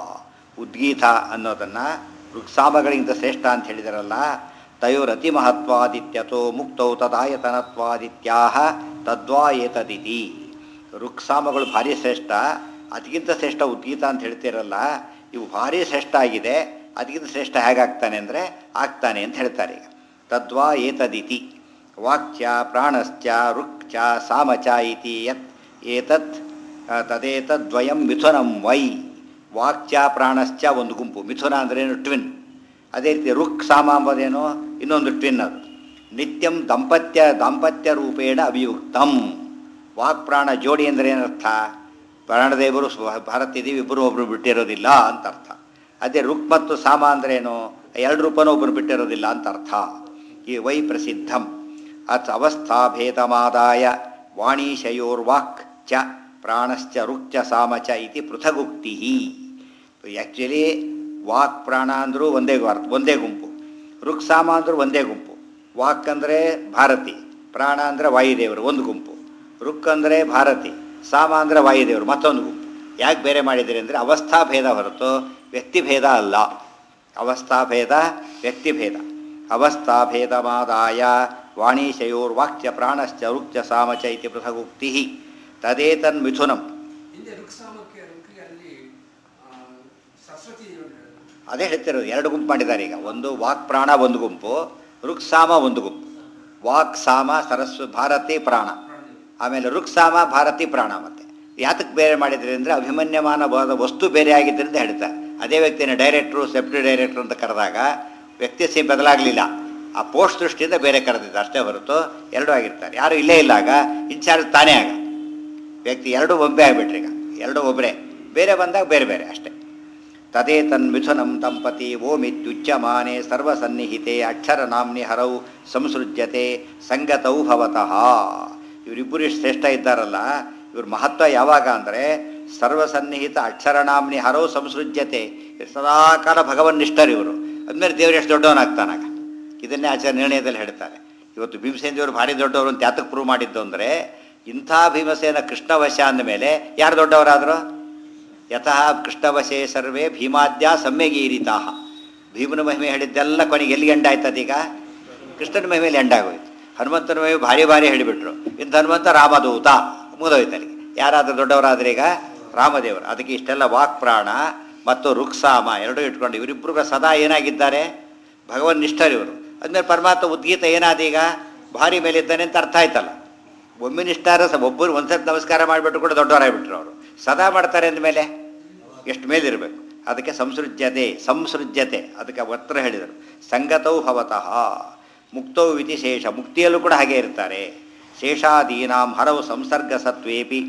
ಉದ್ಗೀತ ಅನ್ನೋದನ್ನು ಋಕ್ಸಾಮಗಳಿಗಿಂತ ಶ್ರೇಷ್ಠ ಅಂತ ಹೇಳಿದಾರಲ್ಲ ತಯೋರತಿ ಮಹತ್ವಾದಿತ್ಯತೋ ಮುಕ್ತೌ ತದಾಯತನತ್ವಾದಿತ್ಯಾಹ ತದ್ವಾ ಏತದಿತಿ ಋಕ್ಸಾಮಗಳು ಭಾರಿ ಶ್ರೇಷ್ಠ ಅದಕ್ಕಿಂತ ಶ್ರೇಷ್ಠ ಉದ್ಗೀತ ಅಂತ ಹೇಳ್ತಿರಲ್ಲ ಇವು ಭಾರಿ ಶ್ರೇಷ್ಠ ಆಗಿದೆ ಅದಕ್ಕಿಂತ ಶ್ರೇಷ್ಠ ಹೇಗಾಗ್ತಾನೆ ಅಂದರೆ ಆಗ್ತಾನೆ ಅಂತ ಹೇಳ್ತಾರೆ ಈಗ ತದ್ವಾ ಏತದಿತಿ ವಾಕ್ಯ ಪ್ರಾಣಶ್ಚ ರುಕ್ಚ ಸಾಮಚ ಇತಿ ಯತ್ ಏತತ್ ಆ, ತದೇತದ್ವಯಂ ಮಿಥುನಂ ವೈ ವಾಕ್ಯ ಪ್ರಾಣಶ್ಚ ಒಂದು ಗುಂಪು ಮಿಥುನ ಅಂದ್ರೇನು ಟ್ವಿನ್ ಅದೇ ರೀತಿ ರುಕ್ ಸಾಮ ಅಂಬೋದೇನು ಇನ್ನೊಂದು ಟ್ವಿನ್ ಅದು ನಿತ್ಯಂ ದಂಪತ್ಯ ದಾಂಪತ್ಯ ರೂಪೇಣ ಅಭಿಯುಕ್ತಂ ವಾಕ್ ಪ್ರಾಣ ಜೋಡಿ ಅಂದರೆ ಏನರ್ಥ ಪ್ರಾಣದೇವರು ಸ್ವ- ಭಾರತೀದೇವಿ ಇಬ್ಬರು ಒಬ್ಬರು ಬಿಟ್ಟಿರೋದಿಲ್ಲ ಅಂತ ಅರ್ಥ ಅದೇ ರುಕ್ ಮತ್ತು ಸಾಮ ಅಂದ್ರೇನು ಎರಡು ರೂಪನೂ ಒಬ್ಬರು ಬಿಟ್ಟಿರೋದಿಲ್ಲ ಅಂತ ಅರ್ಥ ಈ ವೈ ಪ್ರಸಿದ್ಧಂ ಅತ್ ಅವಸ್ಥಾಭೇದಮಾದಾಯ ವಾಣೀಶಯೋರ್ವಾಕ್ ಚ ಪ್ರಾಣಶ್ಚ ರುಕ್ಚ ಸಾಮ ಚ ಇತಿ ಪೃಥಗುಕ್ತಿ ಆ್ಯಕ್ಚುಲಿ ವಾಕ್ ಪ್ರಾಣ ಅಂದರೂ ಒಂದೇ ವಾರ್ ಒಂದೇ ಗುಂಪು ರುಕ್ ಸಾಮ ಅಂದರೂ ಒಂದೇ ಗುಂಪು ವಾಕ್ ಅಂದರೆ ಭಾರತಿ ಪ್ರಾಣ ಅಂದರೆ ವಾಯುದೇವರು ಒಂದು ಗುಂಪು ರುಕ್ ಅಂದರೆ ಭಾರತಿ ಸಾಮ ಅಂದರೆ ವಾಯುದೇವರು ಮತ್ತೊಂದು ಗುಂಪು ಯಾಕೆ ಬೇರೆ ಮಾಡಿದ್ದೀರಿ ಅಂದರೆ ಅವಸ್ಥಾಭೇದ ಹೊರತು ವ್ಯಕ್ತಿಭೇದ ಅಲ್ಲ ಅವಸ್ಥಾಭೇದ ವ್ಯಕ್ತಿಭೇದ ಅವಸ್ಥಾಭೇದಮಾದಾಯ ವಾಣೀಶಯೋರ್ವಾಕ್ಯ ಪ್ರಾಣಶ್ಚ ರುಕ್ಚ ಸಾಮಚ ಇತಿ ಪೃಥಗುಕ್ತಿ ತದೇತನ್ ಮಿಥುನಂ ಹಿಂದೆ ಋಕ್ಸಾಮಕ್ಕೆ ಋಕ್ಕಿಗೆ ಅಲ್ಲಿ ಆ, ಸರಸ್ವತಿ ದೇವರು ಹೇಳಿದ್ರು. ಅದೇ ಹೇಳ್ತಿರೋದು ಎರಡು ಗುಂಪು ಮಾಡಿದ್ದಾರೆ ಈಗ ಒಂದು ವಾಕ್ ಪ್ರಾಣ ಒಂದು ಗುಂಪು ರುಕ್ಸಾಮ ಒಂದು ಗುಂಪು ವಾಕ್ ಸಾಮ ಸರಸ್ವ ಭಾರತಿ ಪ್ರಾಣ ಪ್ರಾಣದೇವರು. ಆಮೇಲೆ ರುಕ್ಸಾಮ ಭಾರತಿ ಪ್ರಾಣ ಮತ್ತೆ ಯಾತಕ್ಕೆ ಬೇರೆ ಮಾಡಿದ್ರಿ ಅಂದರೆ ಅಭಿಮನ್ಯಮಾನ ವ- ವಸ್ತು ಬೇರೆ ಆಗಿದ್ದರಿಂದ ಹೇಳ್ತಾರೆ ಅದೇ ವ್ಯಕ್ತಿನ ಡೈರೆಕ್ಟ್ರು ಸೆಪ್ಟಿ ಡೈರೆಕ್ಟ್ರು ಅಂತ ಕರೆದಾಗ ವ್ಯಕ್ತಿ ಸಿ ಬದಲಾಗಲಿಲ್ಲ ಆ ಪೋಸ್ಟ್ ದೃಷ್ಟಿಯಿಂದ ಬೇರೆ ಕರೆದಿದ್ದು ಅಷ್ಟೇ ಹೊರತು ಎರಡೂ ಆಗಿರ್ತಾರೆ ಯಾರು ಇಲ್ಲೇ ಇಲ್ಲಾಗ ಇನ್ಚಾರ್ಜ್ ತಾನೇ ಆಗ ವ್ಯಕ್ತಿ ಎರಡು ಒಬ್ಬೇ ಆಗಿಬಿಟ್ರಿ ಈಗ ಎರಡು ಒಬ್ಬರೇ ಬೇರೆ ಬಂದಾಗ ಬೇರೆ ಬೇರೆ ಅಷ್ಟೇ ತದೇ ತನ್ಮಿಥುನಂ ದಂಪತಿ ಓಮಿತ್ಯುಚ್ಯಮಾನೆ ಸರ್ವಸನ್ನಿಹಿತೆ ಅಕ್ಷರ ನಾಮ್ನಿ ಹರೌ ಸಂಸೃಜ್ಯತೆ ಸಂಗತೌ ಭವತಃ ಇವರಿಬ್ಬರು ಇಷ್ಟು ಶ್ರೇಷ್ಠ ಇದ್ದಾರಲ್ಲ ಇವ್ರ ಮಹತ್ವ ಯಾವಾಗ ಅಂದರೆ ಸರ್ವಸನ್ನಿಹಿತ ಅಕ್ಷರನಾಮ್ನಿ ಹರೌ ಸಂಸೃಜ್ಯತೆ ಇವ್ರು ಸದಾಕಾಲ ಭಗವನ್ನಿಷ್ಠರು ಇವರು ಅಂದಮೇಲೆ ದೇವರು ಎಷ್ಟು ದೊಡ್ಡವನಾಗ್ತಾನಾಗ ಇದನ್ನೇ ಆಚಾರ್ಯ ನಿರ್ಣಯದಲ್ಲಿ ಹೇಳ್ತಾರೆ ಇವತ್ತು ಭೀಮಸೇನ ದೇವರು ಭಾರಿ ದೊಡ್ಡವರು ಅಂತ ಯಾತಕ್ಕೆ ಪ್ರೂವ್ ಮಾಡಿದ್ದು ಅಂದರೆ ಇಂಥ ಭೀಮಸೇನ ಕೃಷ್ಣವಶ ಅಂದಮೇಲೆ ಯಾರು ದೊಡ್ಡವರಾದರು ಯತಃ ಕೃಷ್ಣವಶೇ ಸರ್ವೇ ಭೀಮಾದ್ಯ ಸಮ್ಯಗೀರಿತಾ ಭೀಮನ ಮಹಿಮೆ ಹೇಳಿದ್ದೆಲ್ಲ ಕೊನೆಗೆ ಎಲ್ಲಿ ಎಂಡಾಯ್ತದೀಗ ಕೃಷ್ಣನ ಮಹಿಮೆಯಲ್ಲಿ ಎಂಡಾಗೋಯ್ತು ಹನುಮಂತನ ಮಹಿಮೆ ಭಾರಿ ಭಾರಿ ಹೇಳಿಬಿಟ್ರು ಇಂಥ ಹನುಮಂತ ರಾಮದೂತ ಮುಗಿದೋಯ್ತು ಅಲ್ಲಿಗೆ ಯಾರಾದರೂ ದೊಡ್ಡವರಾದ್ರೆ ಈಗ ರಾಮದೇವರು ಅದಕ್ಕೆ ಇಷ್ಟೆಲ್ಲ ವಾಕ್ ಪ್ರಾಣ ಮತ್ತು ರುಕ್ಸಾಮ ಎರಡೂ ಇಟ್ಕೊಂಡು ಇವರಿಬ್ಬರು ಸದಾ ಏನಾಗಿದ್ದಾರೆ ಭಗವನ್ ನಿಷ್ಠರು ಇವರು ಅದ್ಮೇಲೆ ಪರಮಾತ್ಮ ಉದ್ಗೀತ ಏನಾದೀಗ ಭಾರಿ ಮೇಲಿದ್ದಾನೆ ಅಂತ ಅರ್ಥ ಆಯ್ತಲ್ಲ ಒಮ್ಮೆ ನಿಷ್ಠಾರ ಸ ಒಬ್ಬರು ಒಂದ್ಸತಿ ನಮಸ್ಕಾರ ಮಾಡಿಬಿಟ್ಟು ಕೂಡ ದೊಡ್ಡವರಾಗ್ಬಿಟ್ರು ಅವರು ಸದಾ ಮಾಡ್ತಾರೆ ಅಂದಮೇಲೆ ಎಷ್ಟು ಮೇಲಿರಬೇಕು ಅದಕ್ಕೆ ಸಂಸೃಜ್ಯತೆ ಸಂಸೃಜ್ಯತೆ ಅದಕ್ಕೆ ಒತ್ತರ ಹೇಳಿದರು ಸಂಗತೌ ಭವತಃ ಮುಕ್ತೌ ಇತಿ ಶೇಷ ಮುಕ್ತಿಯಲ್ಲೂ ಕೂಡ ಹಾಗೆ ಇರ್ತಾರೆ ಶೇಷಾದೀನಾಂ ಹರವು ಸಂಸರ್ಗ ಸತ್ವೇಪಿ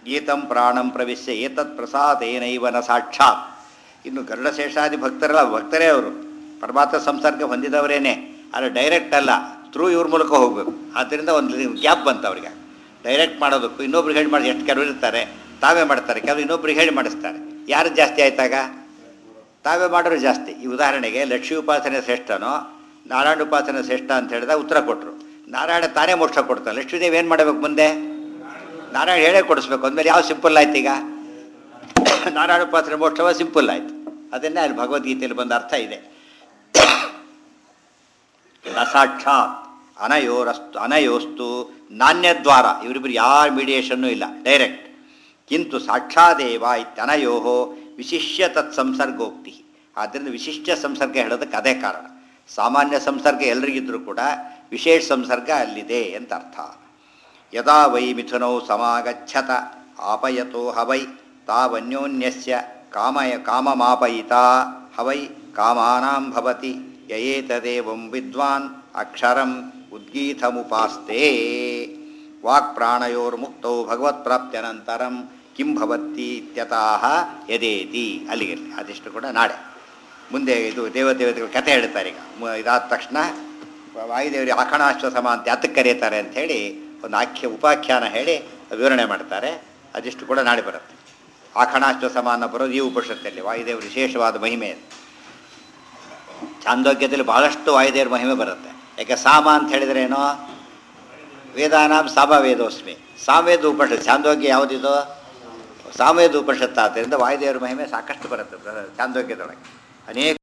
ಗೀತಂ ಪ್ರಾಣಂ ಪ್ರವಿಶ್ಯ ಏತತ್ ಪ್ರಸಾದೇನೈವ ನ ಸಾಕ್ಷಾತ್ ಇನ್ನು ಗರುಡಶೇಷಾದಿ ಭಕ್ತರಲ್ಲ ಭಕ್ತರೇ ಅವರು ಪರಮಾತ್ಮ ಸಂಸರ್ಗ ಹೊಂದಿದವರೇನೆ ಆದರೆ ಡೈರೆಕ್ಟ್ ಅಲ್ಲ ಥ್ರೂ ಇವ್ರ ಮೂಲಕ ಹೋಗಬೇಕು ಆದ್ದರಿಂದ ಒಂದು ಗ್ಯಾಪ್ ಬಂತು ಅವರಿಗೆ ಡೈರೆಕ್ಟ್ ಮಾಡೋದಕ್ಕೂ ಇನ್ನೊಬ್ರಿಗೆ ಹೇಳಿ ಮಾಡಿ ಎಷ್ಟು ಕೆಲವರು ಇರ್ತಾರೆ ತಾವೇ ಮಾಡ್ತಾರೆ ಕೆಲವು ಇನ್ನೊಬ್ರಿಗೆ ಹೇಳಿ ಮಾಡಿಸ್ತಾರೆ ಯಾರು ಜಾಸ್ತಿ ಆಯ್ತಾಗ ತಾವೇ ಮಾಡೋರು ಜಾಸ್ತಿ ಈ ಉದಾಹರಣೆಗೆ ಲಕ್ಷ್ಮೀ ಉಪಾಸನೆ ಶ್ರೇಷ್ಠನೋ ನಾರಾಯಣ ಉಪಾಸನೆ ಶ್ರೇಷ್ಠ ಅಂತ ಹೇಳಿದಾಗ ಉತ್ತರ ಕೊಟ್ಟರು ನಾರಾಯಣ ತಾನೇ ಮೋಕ್ಷ ಕೊಡ್ತಾರೆ ಲಕ್ಷ್ಮೀದೇವಿ ಏನು ಮಾಡಬೇಕು ಮುಂದೆ ನಾರಾಯಣ ಹೇಳೇ ಕೊಡಿಸ್ಬೇಕು ಅಂದಮೇಲೆ ಯಾವ ಸಿಂಪಲ್ ಆಯ್ತು ಈಗ ನಾರಾಯಣ ಉಪಾಸನೆ ಮೋಕ್ಷವ ಸಿಂಪಲ್ ಆಯ್ತು ಅದನ್ನೇ ಅಲ್ಲಿ ಭಗವದ್ಗೀತೆಯಲ್ಲಿ ಬಂದ ಅರ್ಥ ಇದೆ ನ ಸಾಕ್ಷಾತ್ ಅನಯೋರಸ್ತು ಅನಯೋಸ್ತು ನಾಣ್ಯದ್ವಾರ ಇವರಿಬ್ಬರು ಯಾರ ಮೀಡಿಯೇಷನ್ನೂ ಇಲ್ಲ ಡೈರೆಕ್ಟ್ ಕಿಂತು ಸಾಕ್ಷಾದೇವ ಇತ್ಯನಯೋ ವಿಶಿಷ್ಯ ತತ್ ಸಂಸರ್ಗೋಕ್ತಿ ಆದ್ದರಿಂದ ವಿಶಿಷ್ಟ ಸಂಸರ್ಗ ಹೇಳೋದಕ್ಕೆ ಅದೇ ಕಾರಣ ಸಾಮಾನ್ಯ ಸಂಸರ್ಗ ಎಲ್ರಿಗಿದ್ರೂ ಕೂಡ ವಿಶೇಷ ಸಂಸರ್ಗ ಅಲ್ಲಿದೆ ಅಂತ ಅರ್ಥ ಯದಾ ವೈ ಮಿಥುನೌ ಸಮಾಗಚ್ಚತ ಆಪಯತೋ ಹವೈ ತಾವನ್ಯೋನ್ಯಸ್ಯ ಕಾಮಯ ಕಾಮಮಾಪಯಿತಾ ಹವೈ ಕಾಮಾನಾಂ ಭವತಿ ಯಯೇತದೇವಂ ವಿದ್ವಾನ್ ಅಕ್ಷರಂ ಉದ್ಗೀತಮುಪಾಸ್ತೆ ವಾಕ್ಪ್ರಾಣಯೋರ್ಮುಕ್ತೌ ಭಗವತ್ಪ್ರಾಪ್ತ್ಯನಂತರಂ ಕಿಂ ಭವತಿ ಇತ್ಯತಃ ಯದೇತಿ ಅಲ್ಲಿಗೆ ಅದಿಷ್ಟು ಕೂಡ ನಾಳೆ ಮುಂದೆ ಇದು ದೇವದೇವತೆಗಳ ಕಥೆ ಹೇಳ್ತಾರೆ ಈಗ ಮು- ಇದಾದ ತಕ್ಷಣ ವಾಯುದೇವರಿಗೆ ಆಖಣಾಶ್ವ ಸಮ ಅಂತ ಯಾತಕ್ಕೆ ಕರೀತಾರೆ ಅಂಥೇಳಿ ಒಂದು ಆಖ್ಯ ಉಪಾಖ್ಯಾನ ಹೇಳಿ ವಿವರಣೆ ಮಾಡ್ತಾರೆ ಅದಿಷ್ಟು ಕೂಡ ನಾಳೆ ಬರುತ್ತೆ ಆಖಣಾಶ್ವ ಸಮಾನ ಬರೋದು ಈ ಉಪನಿಷತ್ತಲ್ಲಿ ವಾಯುದೇವರು ವಿಶೇಷವಾದ ಮಹಿಮೆ ಅದು. ಚಾಂದೋಗ್ಯದಲ್ಲಿ ಬಹಳಷ್ಟು ವಾಯುದೇವರ ಮಹಿಮೆ ಬರುತ್ತೆ ಯಾಕೆ ಸಾಮ ಅಂತ ಹೇಳಿದ್ರೆ ಏನೋ ವೇದಾನಾಂ ಸಾಮವೇದೋಸ್ಮಿ ಸಾಮವೇದ ಉಪನಿಷತ್ ಚಾಂದೋಗ್ಯ ಯಾವುದಿದು ಸಾಮವೇದ ಉಪನಿಷತ್ತು ಆದ್ದರಿಂದ ವಾಯುದೇವರ ಮಹಿಮೆ ಸಾಕಷ್ಟು ಬರುತ್ತೆ ಚಾಂದೋಗ್ಯದೊಳಗೆ ಅನೇಕ